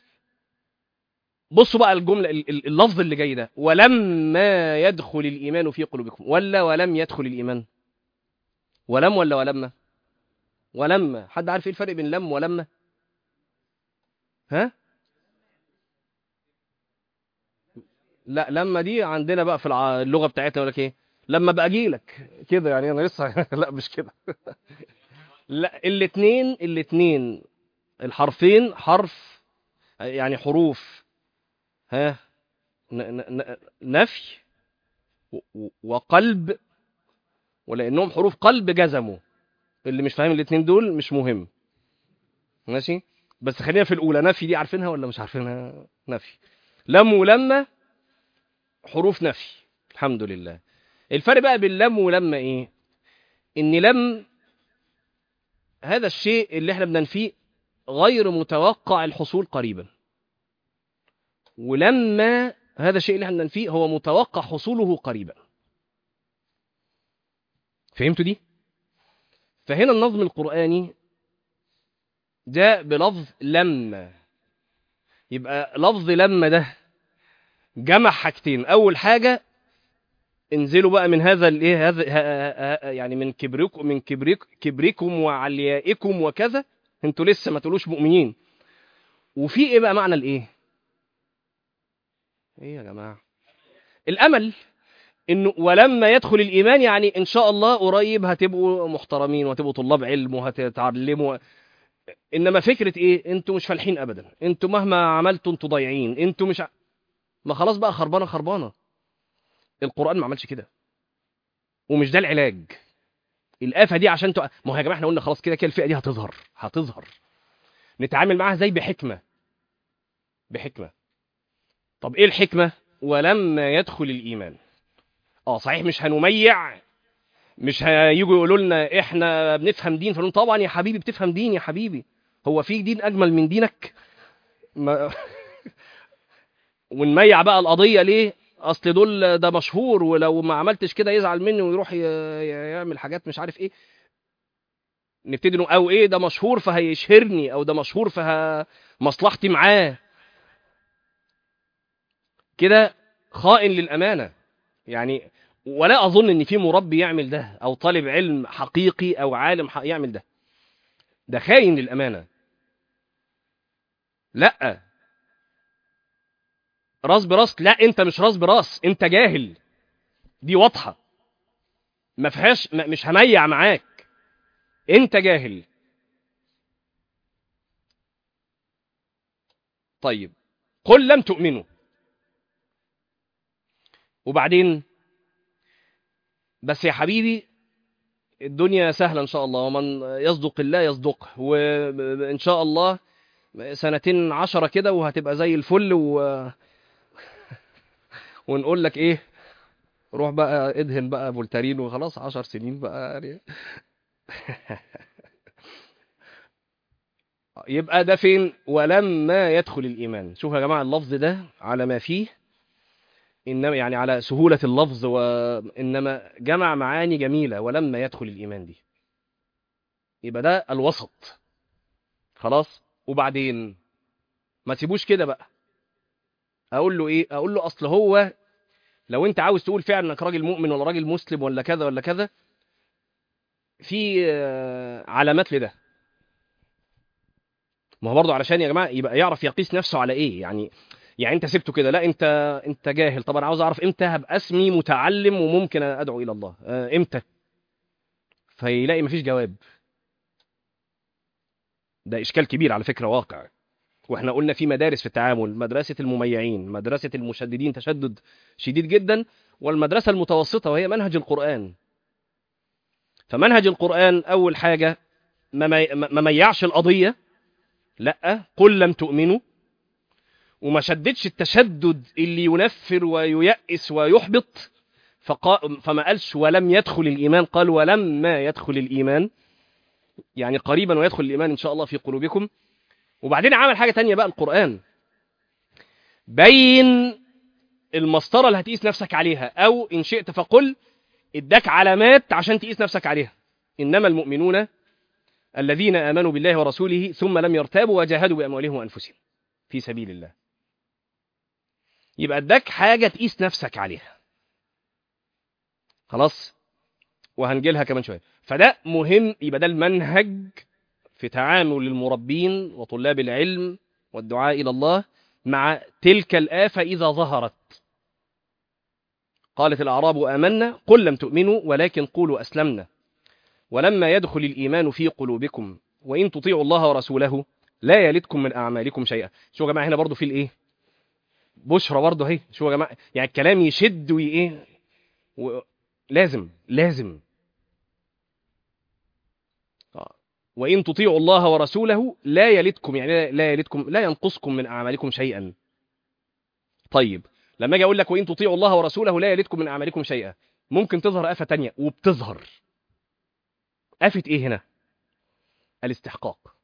بصوا بقى الجملة ال- ال- اللفظ اللي جاي ده ولما يدخل الإيمان في قلوبكم ولا ولم يدخل الإيمان ولم ولا ولما ولما حد عارف ايه الفرق بين لم ولما ها لا لما دي عندنا بقى في الع- اللغة بتاعتنا يقول لك ايه لما ابقى اجي لك كده يعني انا لسه لا مش كده لا الاثنين الاثنين الحرفين حرف يعني حروف ها ن- ن- ن- نفي و- و- وقلب ولانهم حروف قلب جزموا اللي مش فاهم الاثنين دول مش مهم ماشي بس خلينا في الاولى نفي دي عارفينها ولا مش عارفينها نفي لم ولما حروف نفي الحمد لله الفرق بقى بين لم ولما ايه ان لم هذا الشيء اللي احنا بننفيه غير متوقع الحصول قريبا ولما هذا الشيء اللي احنا بننفيه هو متوقع حصوله قريبا فهمتوا دي فهنا النظم القرآني جاء بلفظ لما يبقى لفظ لما ده جمع حاجتين اول حاجه انزلوا بقى من هذا الايه هذا ه- ه- يعني من كبركم من كبرك كبركم وعليائكم وكذا انتوا لسه ما تقولوش مؤمنين وفي ايه بقى معنى الايه ايه يا جماعه الامل انه ولما يدخل الايمان يعني ان شاء الله قريب هتبقوا محترمين وهتبقوا طلاب علم وهتتعلموا انما فكره ايه انتوا مش فالحين ابدا انتوا مهما عملتوا انتوا ضايعين انتوا مش ع... ما خلاص بقى خربانه خربانه القران ما عملش كده ومش ده العلاج الآفة دي عشان تق... ما هو يا جماعه احنا قلنا خلاص كده كده الفئه دي هتظهر هتظهر نتعامل معاها ازاي بحكمه بحكمه طب ايه الحكمه ولما يدخل الايمان اه صحيح مش هنميع مش هيجوا يقولوا لنا احنا بنفهم دين فنقول طبعا يا حبيبي بتفهم دين يا حبيبي هو في دين اجمل من دينك ما ونميع بقى القضيه ليه اصل دول ده مشهور ولو ما عملتش كده يزعل مني ويروح ي- ي- يعمل حاجات مش عارف ايه نبتدي نقول او ايه ده مشهور فهيشهرني او ده مشهور فمصلحتي معاه كده خائن للامانه يعني ولا اظن ان في مربي يعمل ده او طالب علم حقيقي او عالم حق يعمل ده ده خاين للامانه لا راس براس لا انت مش راس براس انت جاهل دي واضحه ما فيهاش ما- مش هميع معاك انت جاهل طيب قل لم تؤمنوا وبعدين بس يا حبيبي الدنيا سهلة إن شاء الله ومن يصدق الله يصدقه وإن شاء الله سنتين عشرة كده وهتبقى زي الفل و... ونقول لك إيه روح بقى ادهن بقى فولتارين وخلاص عشر سنين بقى يعني يبقى ده فين ولما يدخل الإيمان شوفوا يا جماعة اللفظ ده على ما فيه إنما يعني على سهولة اللفظ وإنما جمع معاني جميلة ولما يدخل الإيمان دي يبقى ده الوسط خلاص وبعدين ما تسيبوش كده بقى أقول له إيه أقول له أصل هو لو أنت عاوز تقول فعلا إنك راجل مؤمن ولا راجل مسلم ولا كذا ولا كذا في آه، علامات لده ما هو برضه علشان يا جماعه يبقى يعرف يقيس نفسه على ايه يعني يعني انت سبته كده لا انت انت جاهل طب انا عاوز اعرف امتى هبقى اسمي متعلم وممكن ادعو الى الله آه، امتى فيلاقي مفيش جواب ده اشكال كبير على فكره واقع واحنا قلنا في مدارس في التعامل مدرسه المميعين مدرسه المشددين تشدد شديد جدا والمدرسه المتوسطه وهي منهج القران فمنهج القران اول حاجه ما مي- ما ميعش القضيه لا قل لم تؤمنوا وما شددش التشدد اللي ينفر وييأس ويحبط فقا... فما قالش ولم يدخل الإيمان قال ولما يدخل الإيمان يعني قريبا ويدخل الإيمان إن شاء الله في قلوبكم وبعدين عمل حاجة تانية بقى القرآن بين المسطرة اللي هتقيس نفسك عليها أو إن شئت فقل اداك علامات عشان تقيس نفسك عليها إنما المؤمنون الذين آمنوا بالله ورسوله ثم لم يرتابوا وجاهدوا بأموالهم وأنفسهم في سبيل الله يبقى اداك حاجة تقيس نفسك عليها خلاص وهنجيلها كمان شوية فده مهم يبقى ده المنهج في تعامل المربين وطلاب العلم والدعاء إلى الله مع تلك الآفة إذا ظهرت قالت الأعراب آمنا قل لم تؤمنوا ولكن قولوا أسلمنا ولما يدخل الإيمان في قلوبكم وإن تطيعوا الله ورسوله لا يلدكم من أعمالكم شيئا شو يا جماعة هنا برضو في الإيه بشرى برضو اهي شو يا جماعة يعني الكلام يشد وإيه و... لازم لازم وإن تطيعوا الله ورسوله لا يلدكم يعني لا يلدكم لا ينقصكم من أعمالكم شيئا طيب لما اجي اقول لك وان تطيعوا الله ورسوله لا يلدكم من اعمالكم شيئا ممكن تظهر آفة تانية وبتظهر آفة ايه هنا الاستحقاق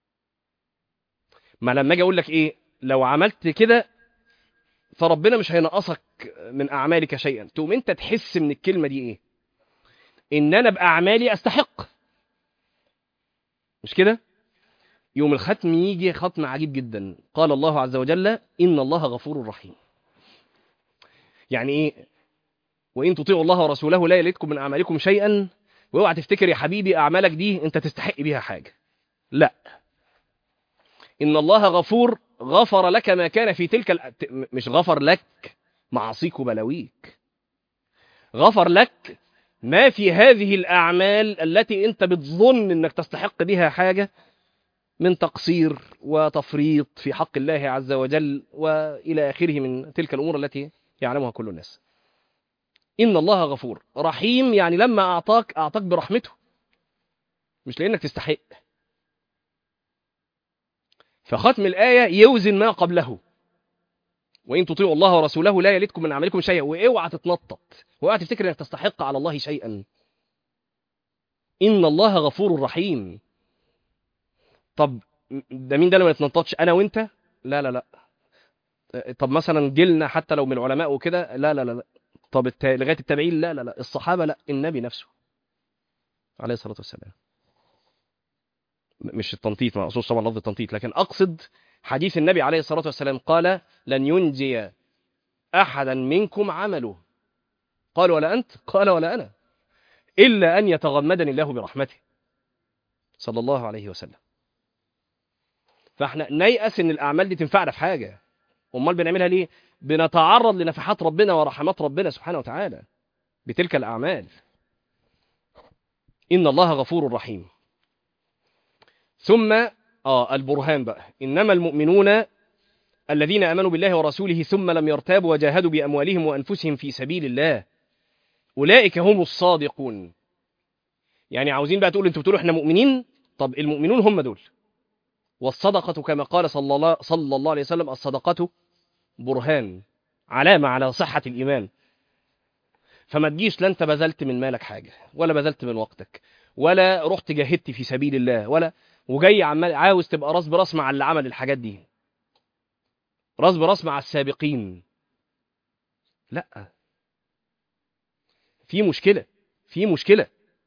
ما لما اجي اقول لك ايه لو عملت كده فربنا مش هينقصك من اعمالك شيئا تقوم انت تحس من الكلمة دي ايه ان انا باعمالي استحق مش كده يوم الختم يجي ختم عجيب جدا قال الله عز وجل ان الله غفور رحيم يعني ايه وان تطيعوا الله ورسوله لا يلدكم من اعمالكم شيئا واوعى تفتكر يا حبيبي اعمالك دي انت تستحق بيها حاجه لا ان الله غفور غفر لك ما كان في تلك ال... مش غفر لك معاصيك وبلاويك غفر لك ما في هذه الاعمال التي انت بتظن انك تستحق بها حاجه من تقصير وتفريط في حق الله عز وجل والى اخره من تلك الامور التي يعلمها كل الناس إن الله غفور رحيم يعني لما أعطاك أعطاك برحمته مش لأنك تستحق فختم الآية يوزن ما قبله وإن تطيعوا الله ورسوله لا يلدكم من أعمالكم شيئا واوعى تتنطط واوعى تفتكر أنك تستحق على الله شيئا إن الله غفور رحيم طب ده مين ده اللي ما يتنططش أنا وأنت لا لا لا طب مثلا جيلنا حتى لو من العلماء وكده لا لا لا, لا. طب الت... لغايه التابعين لا لا لا الصحابه لا النبي نفسه عليه الصلاه والسلام مش التنطيط ما اقصدش طبعا لفظ التنطيط لكن اقصد حديث النبي عليه الصلاه والسلام قال لن ينجي احدا منكم عمله قال ولا انت قال ولا انا الا ان يتغمدني الله برحمته صلى الله عليه وسلم فاحنا نيأس ان الاعمال دي تنفعنا في حاجه امال بنعملها ليه بنتعرض لنفحات ربنا ورحمات ربنا سبحانه وتعالى بتلك الاعمال ان الله غفور رحيم ثم اه البرهان بقى انما المؤمنون الذين امنوا بالله ورسوله ثم لم يرتابوا وجاهدوا باموالهم وانفسهم في سبيل الله اولئك هم الصادقون يعني عاوزين بقى تقول انتوا بتقولوا احنا مؤمنين طب المؤمنون هم دول والصدقة كما قال صلى الله, صلى الله عليه وسلم الصدقة برهان علامة على صحة الإيمان فما تجيش لا أنت بذلت من مالك حاجة ولا بذلت من وقتك ولا رحت جاهدت في سبيل الله ولا وجاي عمال عاوز تبقى راس براس مع اللي عمل الحاجات دي راس براس مع السابقين لا في مشكلة في مشكلة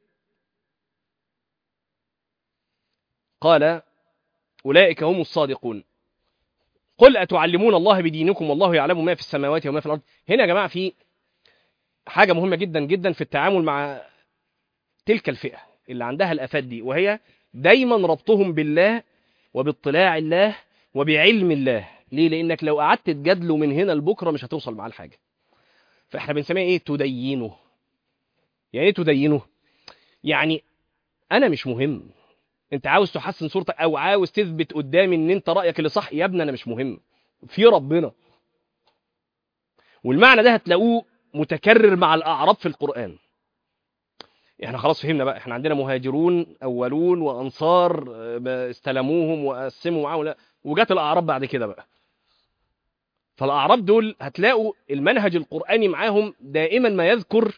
قال أولئك هم الصادقون قل أتعلمون الله بدينكم والله يعلم ما في السماوات وما في الأرض هنا يا جماعة في حاجة مهمة جدا جدا في التعامل مع تلك الفئة اللي عندها الآفات دي وهي دايما ربطهم بالله وباطلاع الله وبعلم الله ليه لأنك لو قعدت تجادله من هنا لبكرة مش هتوصل معاه لحاجة فاحنا بنسميها ايه تدينه يعني ايه تدينه يعني انا مش مهم انت عاوز تحسن صورتك او عاوز تثبت قدامي ان انت رايك اللي صح يا ابني انا مش مهم في ربنا والمعنى ده هتلاقوه متكرر مع الاعراب في القران احنا خلاص فهمنا بقى احنا عندنا مهاجرون اولون وانصار استلموهم وقسموا معاهم وجات الاعراب بعد كده بقى فالاعراب دول هتلاقوا المنهج القراني معاهم دائما ما يذكر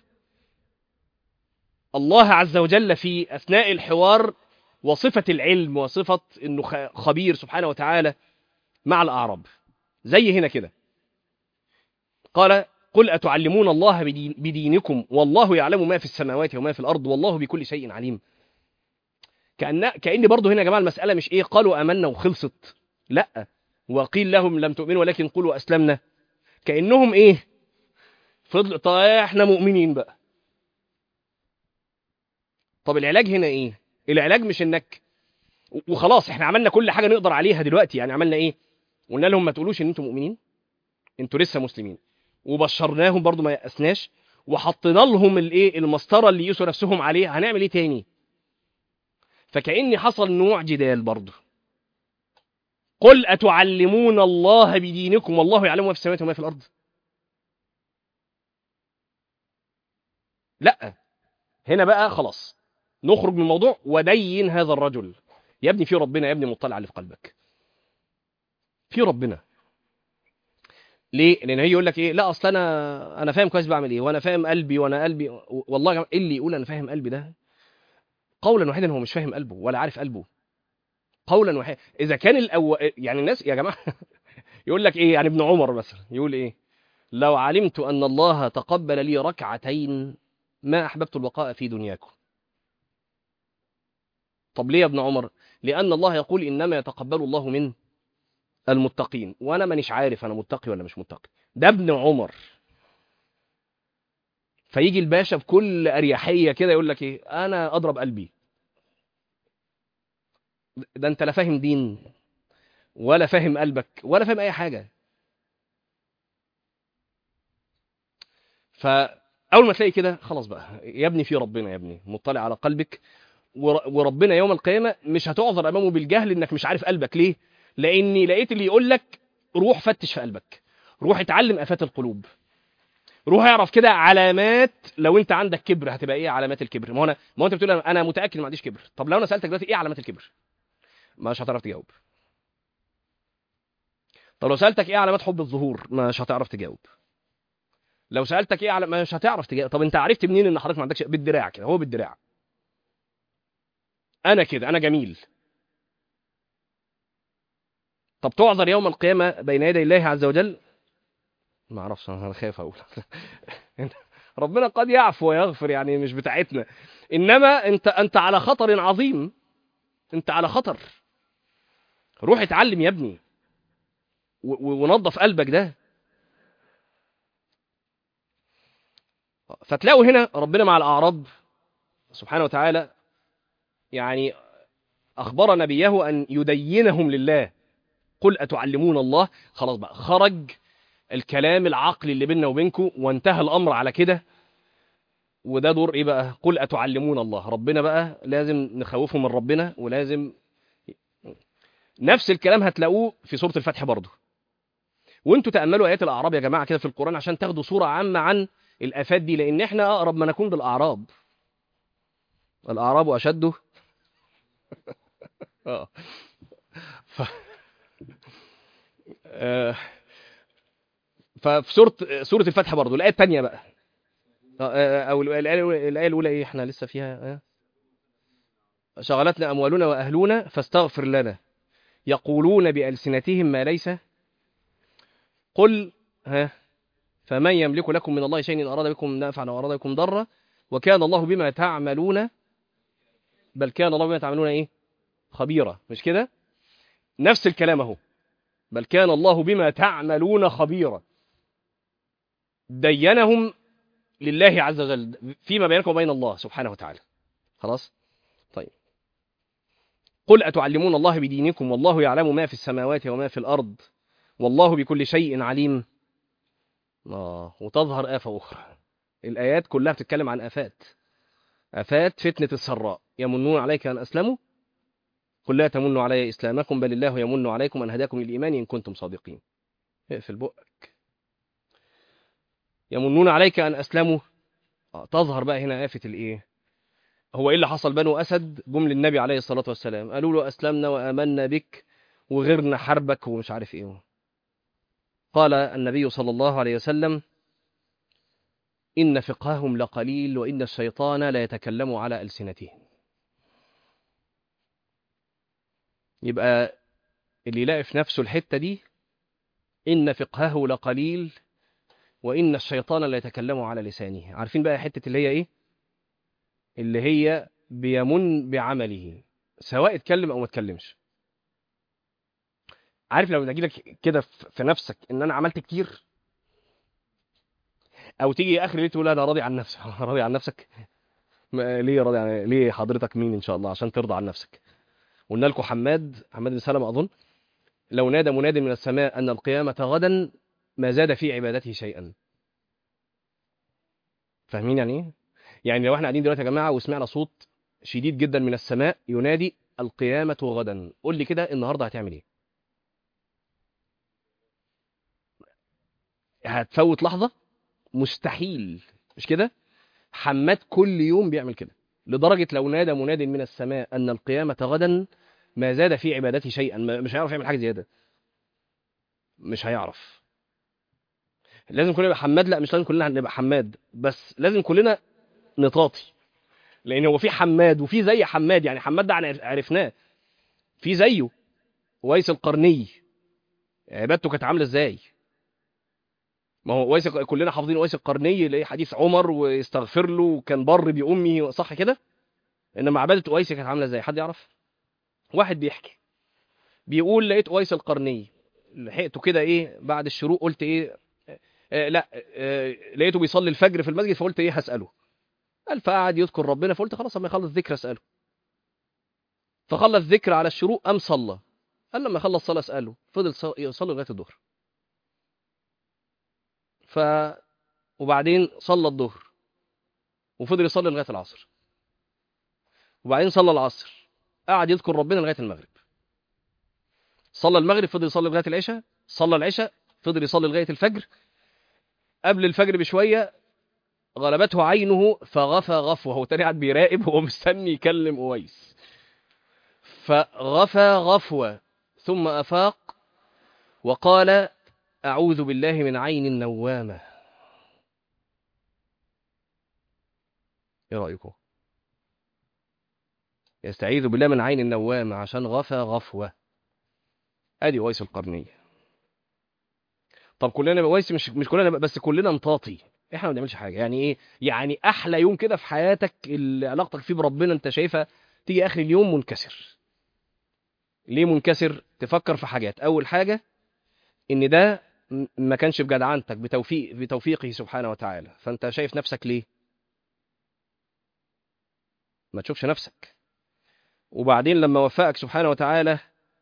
الله عز وجل في اثناء الحوار وصفة العلم وصفة انه خبير سبحانه وتعالى مع الاعراب زي هنا كده قال قل أتعلمون الله بدين بدينكم والله يعلم ما في السماوات وما في الأرض والله بكل شيء عليم كأن كأن برضه هنا يا جماعة المسألة مش إيه قالوا آمنا وخلصت لا وقيل لهم لم تؤمنوا ولكن قولوا أسلمنا كأنهم إيه فضل طيب إحنا مؤمنين بقى طب العلاج هنا إيه العلاج مش إنك وخلاص إحنا عملنا كل حاجة نقدر عليها دلوقتي يعني عملنا إيه قلنا لهم ما تقولوش إن أنتم مؤمنين أنتوا لسه مسلمين وبشرناهم برضو ما يأسناش وحطينا لهم الايه المسطره اللي يقيسوا نفسهم عليه هنعمل ايه تاني فكأن حصل نوع جدال برضه قل أتعلمون الله بدينكم والله يعلم ما في السماوات وما في الأرض لا هنا بقى خلاص نخرج من الموضوع ودين هذا الرجل يا ابني في ربنا يا ابني مطلع على اللي في قلبك في ربنا ليه؟ لان هي يقول لك ايه؟ لا اصل انا انا فاهم كويس بعمل ايه وانا فاهم قلبي وانا قلبي والله يا جماعه ايه اللي يقول انا فاهم قلبي ده؟ قولا واحدا هو مش فاهم قلبه ولا عارف قلبه. قولا واحدا اذا كان الأو... يعني الناس يا جماعه يقول لك ايه يعني ابن عمر مثلا يقول ايه؟ لو علمت ان الله تقبل لي ركعتين ما احببت البقاء في دنياكم. طب ليه يا ابن عمر؟ لان الله يقول انما يتقبل الله من المتقين وانا مانيش عارف انا متقي ولا مش متقي ده ابن عمر فيجي الباشا بكل اريحيه كده يقول لك ايه انا اضرب قلبي ده انت لا فاهم دين ولا فاهم قلبك ولا فاهم اي حاجه فاول ما تلاقي كده خلاص بقى يا ابني في ربنا يا ابني مطلع على قلبك وربنا يوم القيامه مش هتعذر امامه بالجهل انك مش عارف قلبك ليه لاني لقيت اللي يقول لك روح فتش في قلبك روح اتعلم افات القلوب روح اعرف كده علامات لو انت عندك كبر هتبقى ايه علامات الكبر ما هو انا ما هو انت بتقول انا متاكد ما عنديش كبر طب لو انا سالتك دلوقتي ايه علامات الكبر مش هتعرف تجاوب طب لو سالتك ايه علامات حب الظهور مش هتعرف تجاوب لو سالتك ايه على مش هتعرف تجاوب طب انت عرفت منين ان حضرتك ما عندكش بالدراع كده هو بالدراع انا كده انا جميل طب تعذر يوم القيامة بين يدي الله عز وجل ما اعرفش انا خايف اقول ربنا قد يعفو ويغفر يعني مش بتاعتنا انما انت انت على خطر عظيم انت على خطر روح اتعلم يا ابني ونظف قلبك ده فتلاقوا هنا ربنا مع الاعراب سبحانه وتعالى يعني اخبر نبيه ان يدينهم لله قل أتعلمون الله خلاص بقى خرج الكلام العقلي اللي بيننا وبينكم وانتهى الأمر على كده وده دور ايه بقى قل أتعلمون الله ربنا بقى لازم نخوفه من ربنا ولازم نفس الكلام هتلاقوه في سورة الفتح برضه وانتوا تأملوا آيات الأعراب يا جماعة كده في القرآن عشان تاخدوا صورة عامة عن الآفات دي لأن احنا أقرب ما نكون بالأعراب الأعراب أشد اه ف... ففي سوره سوره الفتح برضه الايه الثانيه بقى او الايه الايه الاولى ايه احنا لسه فيها شغلتنا اموالنا واهلنا فاستغفر لنا يقولون بالسنتهم ما ليس قل ها فمن يملك لكم من الله شيء ان اراد بكم نافعا او اراد بكم ضرا وكان الله بما تعملون بل كان الله بما تعملون ايه خبيرا مش كده نفس الكلام اهو بل كان الله بما تعملون خبيرا دينهم لله عز وجل فيما بينكم وبين الله سبحانه وتعالى خلاص طيب قل أتعلمون الله بدينكم والله يعلم ما في السماوات وما في الأرض والله بكل شيء عليم آه وتظهر آفة أخرى الآيات كلها بتتكلم عن آفات آفات فتنة السراء يمنون عليك أن أسلموا قل لا تمنوا علي إسلامكم بل الله يمن عليكم أن هداكم للإيمان إن كنتم صادقين اقفل بقك يمنون عليك أن أسلموا آه تظهر بقى هنا آفة الإيه هو إيه اللي حصل بنو أسد جم للنبي عليه الصلاة والسلام قالوا له أسلمنا وآمنا بك وغيرنا حربك ومش عارف إيه قال النبي صلى الله عليه وسلم إن فقههم لقليل وإن الشيطان لا يتكلم على ألسنتهم يبقى اللي يلاقي في نفسه الحتة دي إن فقهه لقليل وإن الشيطان لا يتكلم على لسانه عارفين بقى حتة اللي هي إيه اللي هي بيمن بعمله سواء اتكلم او ما اتكلمش عارف لو تجي لك كده في في نفسك ان انا عملت كتير او تيجي اخر الليل تقول انا راضي عن نفسي راضي عن نفسك ما- ليه راضي عن ليه حضرتك مين ان شاء الله عشان ترضى عن نفسك قلنا لكم حماد حماد بن سلمة اظن لو نادى مناد من السماء ان القيامه غدا ما زاد في عبادته شيئا فاهمين يعني ايه يعني لو احنا قاعدين دلوقتي يا جماعه وسمعنا صوت شديد جدا من السماء ينادي القيامه غدا قول لي كده النهارده هتعمل ايه هتفوت لحظه مستحيل مش كده حماد كل يوم بيعمل كده لدرجه لو نادى مناد من السماء ان القيامه غدا ما زاد في عبادته شيئا ما- مش هيعرف يعمل حاجه زياده مش هيعرف لازم كلنا نبقى حماد لا مش لازم كلنا نبقى حماد بس لازم كلنا نطاطي لان هو في حماد وفي زي حماد يعني حماد ده عن- عرفناه في زيه ويس القرني عبادته كانت عامله ازاي ما هو ويس كلنا حافظين ويس القرني اللي هي حديث عمر ويستغفر له وكان بر بامه صح كده انما عباده ويس كانت عامله ازاي حد يعرف واحد بيحكي بيقول لقيت ويس القرني لحقته كده ايه بعد الشروق قلت ايه آه لا آه لقيته بيصلي الفجر في المسجد فقلت ايه هساله قال فقعد يذكر ربنا فقلت خلاص اما يخلص ذكر اساله فخلص ذكر على الشروق قام صلى قال لما يخلص صلاه اساله فضل ص- يصلي لغايه الظهر ف وبعدين صلى الظهر وفضل يصلي لغايه العصر وبعدين صلى العصر قعد يذكر ربنا لغايه المغرب صلى المغرب فضل يصلي لغايه العشاء صلى العشاء فضل يصلي لغايه الفجر قبل الفجر بشويه غلبته عينه فغفى غفوه هو تاني قاعد بيراقب هو مستني يكلم اويس فغفى غفوه ثم افاق وقال اعوذ بالله من عين النوامه ايه رايكم يستعيذ بالله من عين النوامه عشان غفى غفوه ادي ويس القرنيه طب كلنا نبقى ويس مش مش كلنا نبقى بس كلنا نطاطي احنا ما بنعملش حاجه يعني ايه يعني احلى يوم كده في حياتك اللي علاقتك فيه بربنا انت شايفها تيجي اخر اليوم منكسر ليه منكسر تفكر في حاجات اول حاجه ان ده م- ما كانش بجدعنتك بتوفيق بتوفيقه سبحانه وتعالى فانت شايف نفسك ليه ما تشوفش نفسك وبعدين لما وفقك سبحانه وتعالى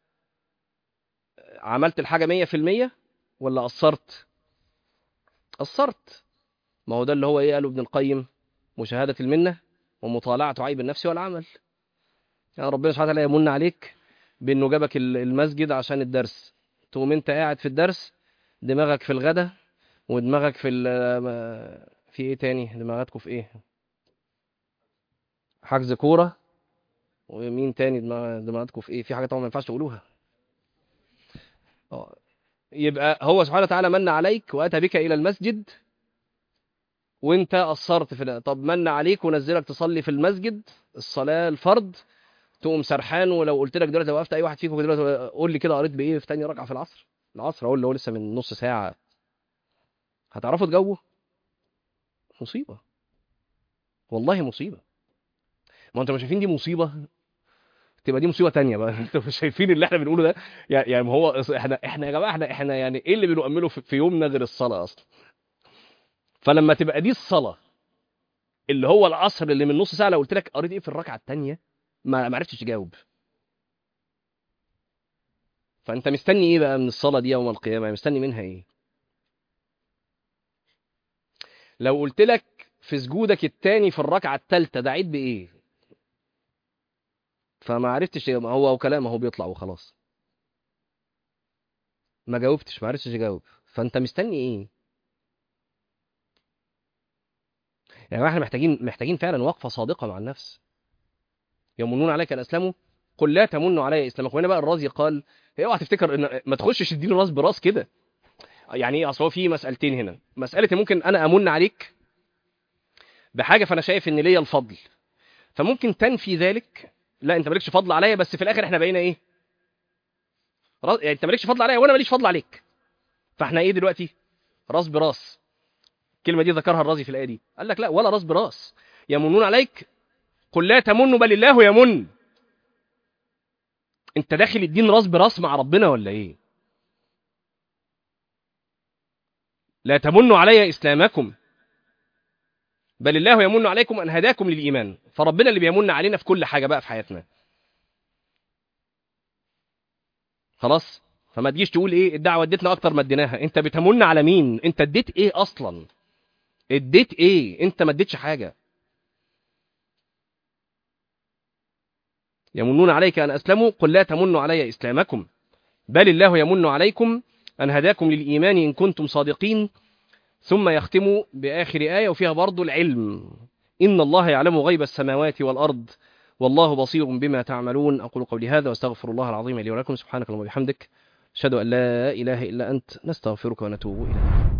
عملت الحاجه مية في المية ولا قصرت قصرت ما هو ده اللي هو ايه قاله ابن القيم مشاهدة المنة ومطالعة عيب النفس والعمل يعني ربنا سبحانه وتعالى يمن عليك بانه جابك ال- المسجد عشان الدرس تقوم انت قاعد في الدرس دماغك في الغدا ودماغك في ال- ما- في ايه تاني دماغاتكم في ايه حجز كورة ومين تاني دماغ- دماغاتكم في ايه في حاجة طبعا ما ينفعش تقولوها اه يبقى هو سبحانه وتعالى من عليك واتى بك الى المسجد وانت قصرت في ده طب من عليك ونزلك تصلي في المسجد الصلاه الفرض تقوم سرحان ولو قلت لك دلوقتي لو وقفت اي واحد فيكم دلوقتي قول لي كده قريت بايه في تاني ركعه في العصر العصر اقول له هو لسه من نص ساعه هتعرفوا تجاوبوا مصيبه والله مصيبه ما انتوا مش شايفين دي مصيبه تبقى دي مصيبه تانية بقى انتوا مش شايفين اللي احنا بنقوله ده يعني يعني ما هو احنا احنا يا جماعه احنا احنا يعني ايه اللي بنؤمله في في يومنا غير الصلاه اصلا فلما تبقى دي الصلاه اللي هو العصر اللي من نص ساعه لو قلت لك قريت ايه في الركعه الثانيه ما ما عرفتش تجاوب فانت مستني ايه بقى من الصلاه دي يوم القيامه مستني منها ايه لو قلت لك في سجودك الثاني في الركعه الثالثه دعيت بايه فما عرفتش ما هو هو كلام هو بيطلع وخلاص ما جاوبتش ما عرفتش اجاوب فانت مستني ايه يعني احنا محتاجين محتاجين فعلا وقفه صادقه مع النفس يمنون عليك ان اسلموا قل لا تمنوا علي اسلامكم هنا بقى الرازي قال اوعى تفتكر ان ما تخشش تديله راس براس كده يعني ايه اصل هو في مسالتين هنا مساله ممكن انا امن عليك بحاجه فانا شايف ان ليا الفضل فممكن تنفي ذلك لا انت مالكش فضل عليا بس في الاخر احنا بقينا ايه راس يعني انت مالكش فضل عليا وانا ماليش فضل عليك فاحنا ايه دلوقتي راس براس الكلمه دي ذكرها الرازي في الايه دي قال لك لا ولا راس براس يمنون عليك قل لا تمنوا بل الله يمن انت داخل الدين راس براس مع ربنا ولا ايه لا تمنوا علي اسلامكم بل الله يمن عليكم ان هداكم للايمان فربنا اللي بيمن علينا في كل حاجه بقى في حياتنا خلاص فما تجيش تقول ايه الدعوه اديتنا اكتر ما اديناها انت بتمن على مين انت اديت ايه اصلا اديت ايه انت ما اديتش حاجه يمنون عليك ان اسلموا قل لا تمنوا علي اسلامكم بل الله يمن عليكم ان هداكم للايمان ان كنتم صادقين ثم يختم باخر ايه وفيها برضو العلم ان الله يعلم غيب السماوات والارض والله بصير بما تعملون اقول قولي هذا واستغفر الله العظيم لي ولكم سبحانك اللهم وبحمدك اشهد ان لا اله الا انت نستغفرك ونتوب اليك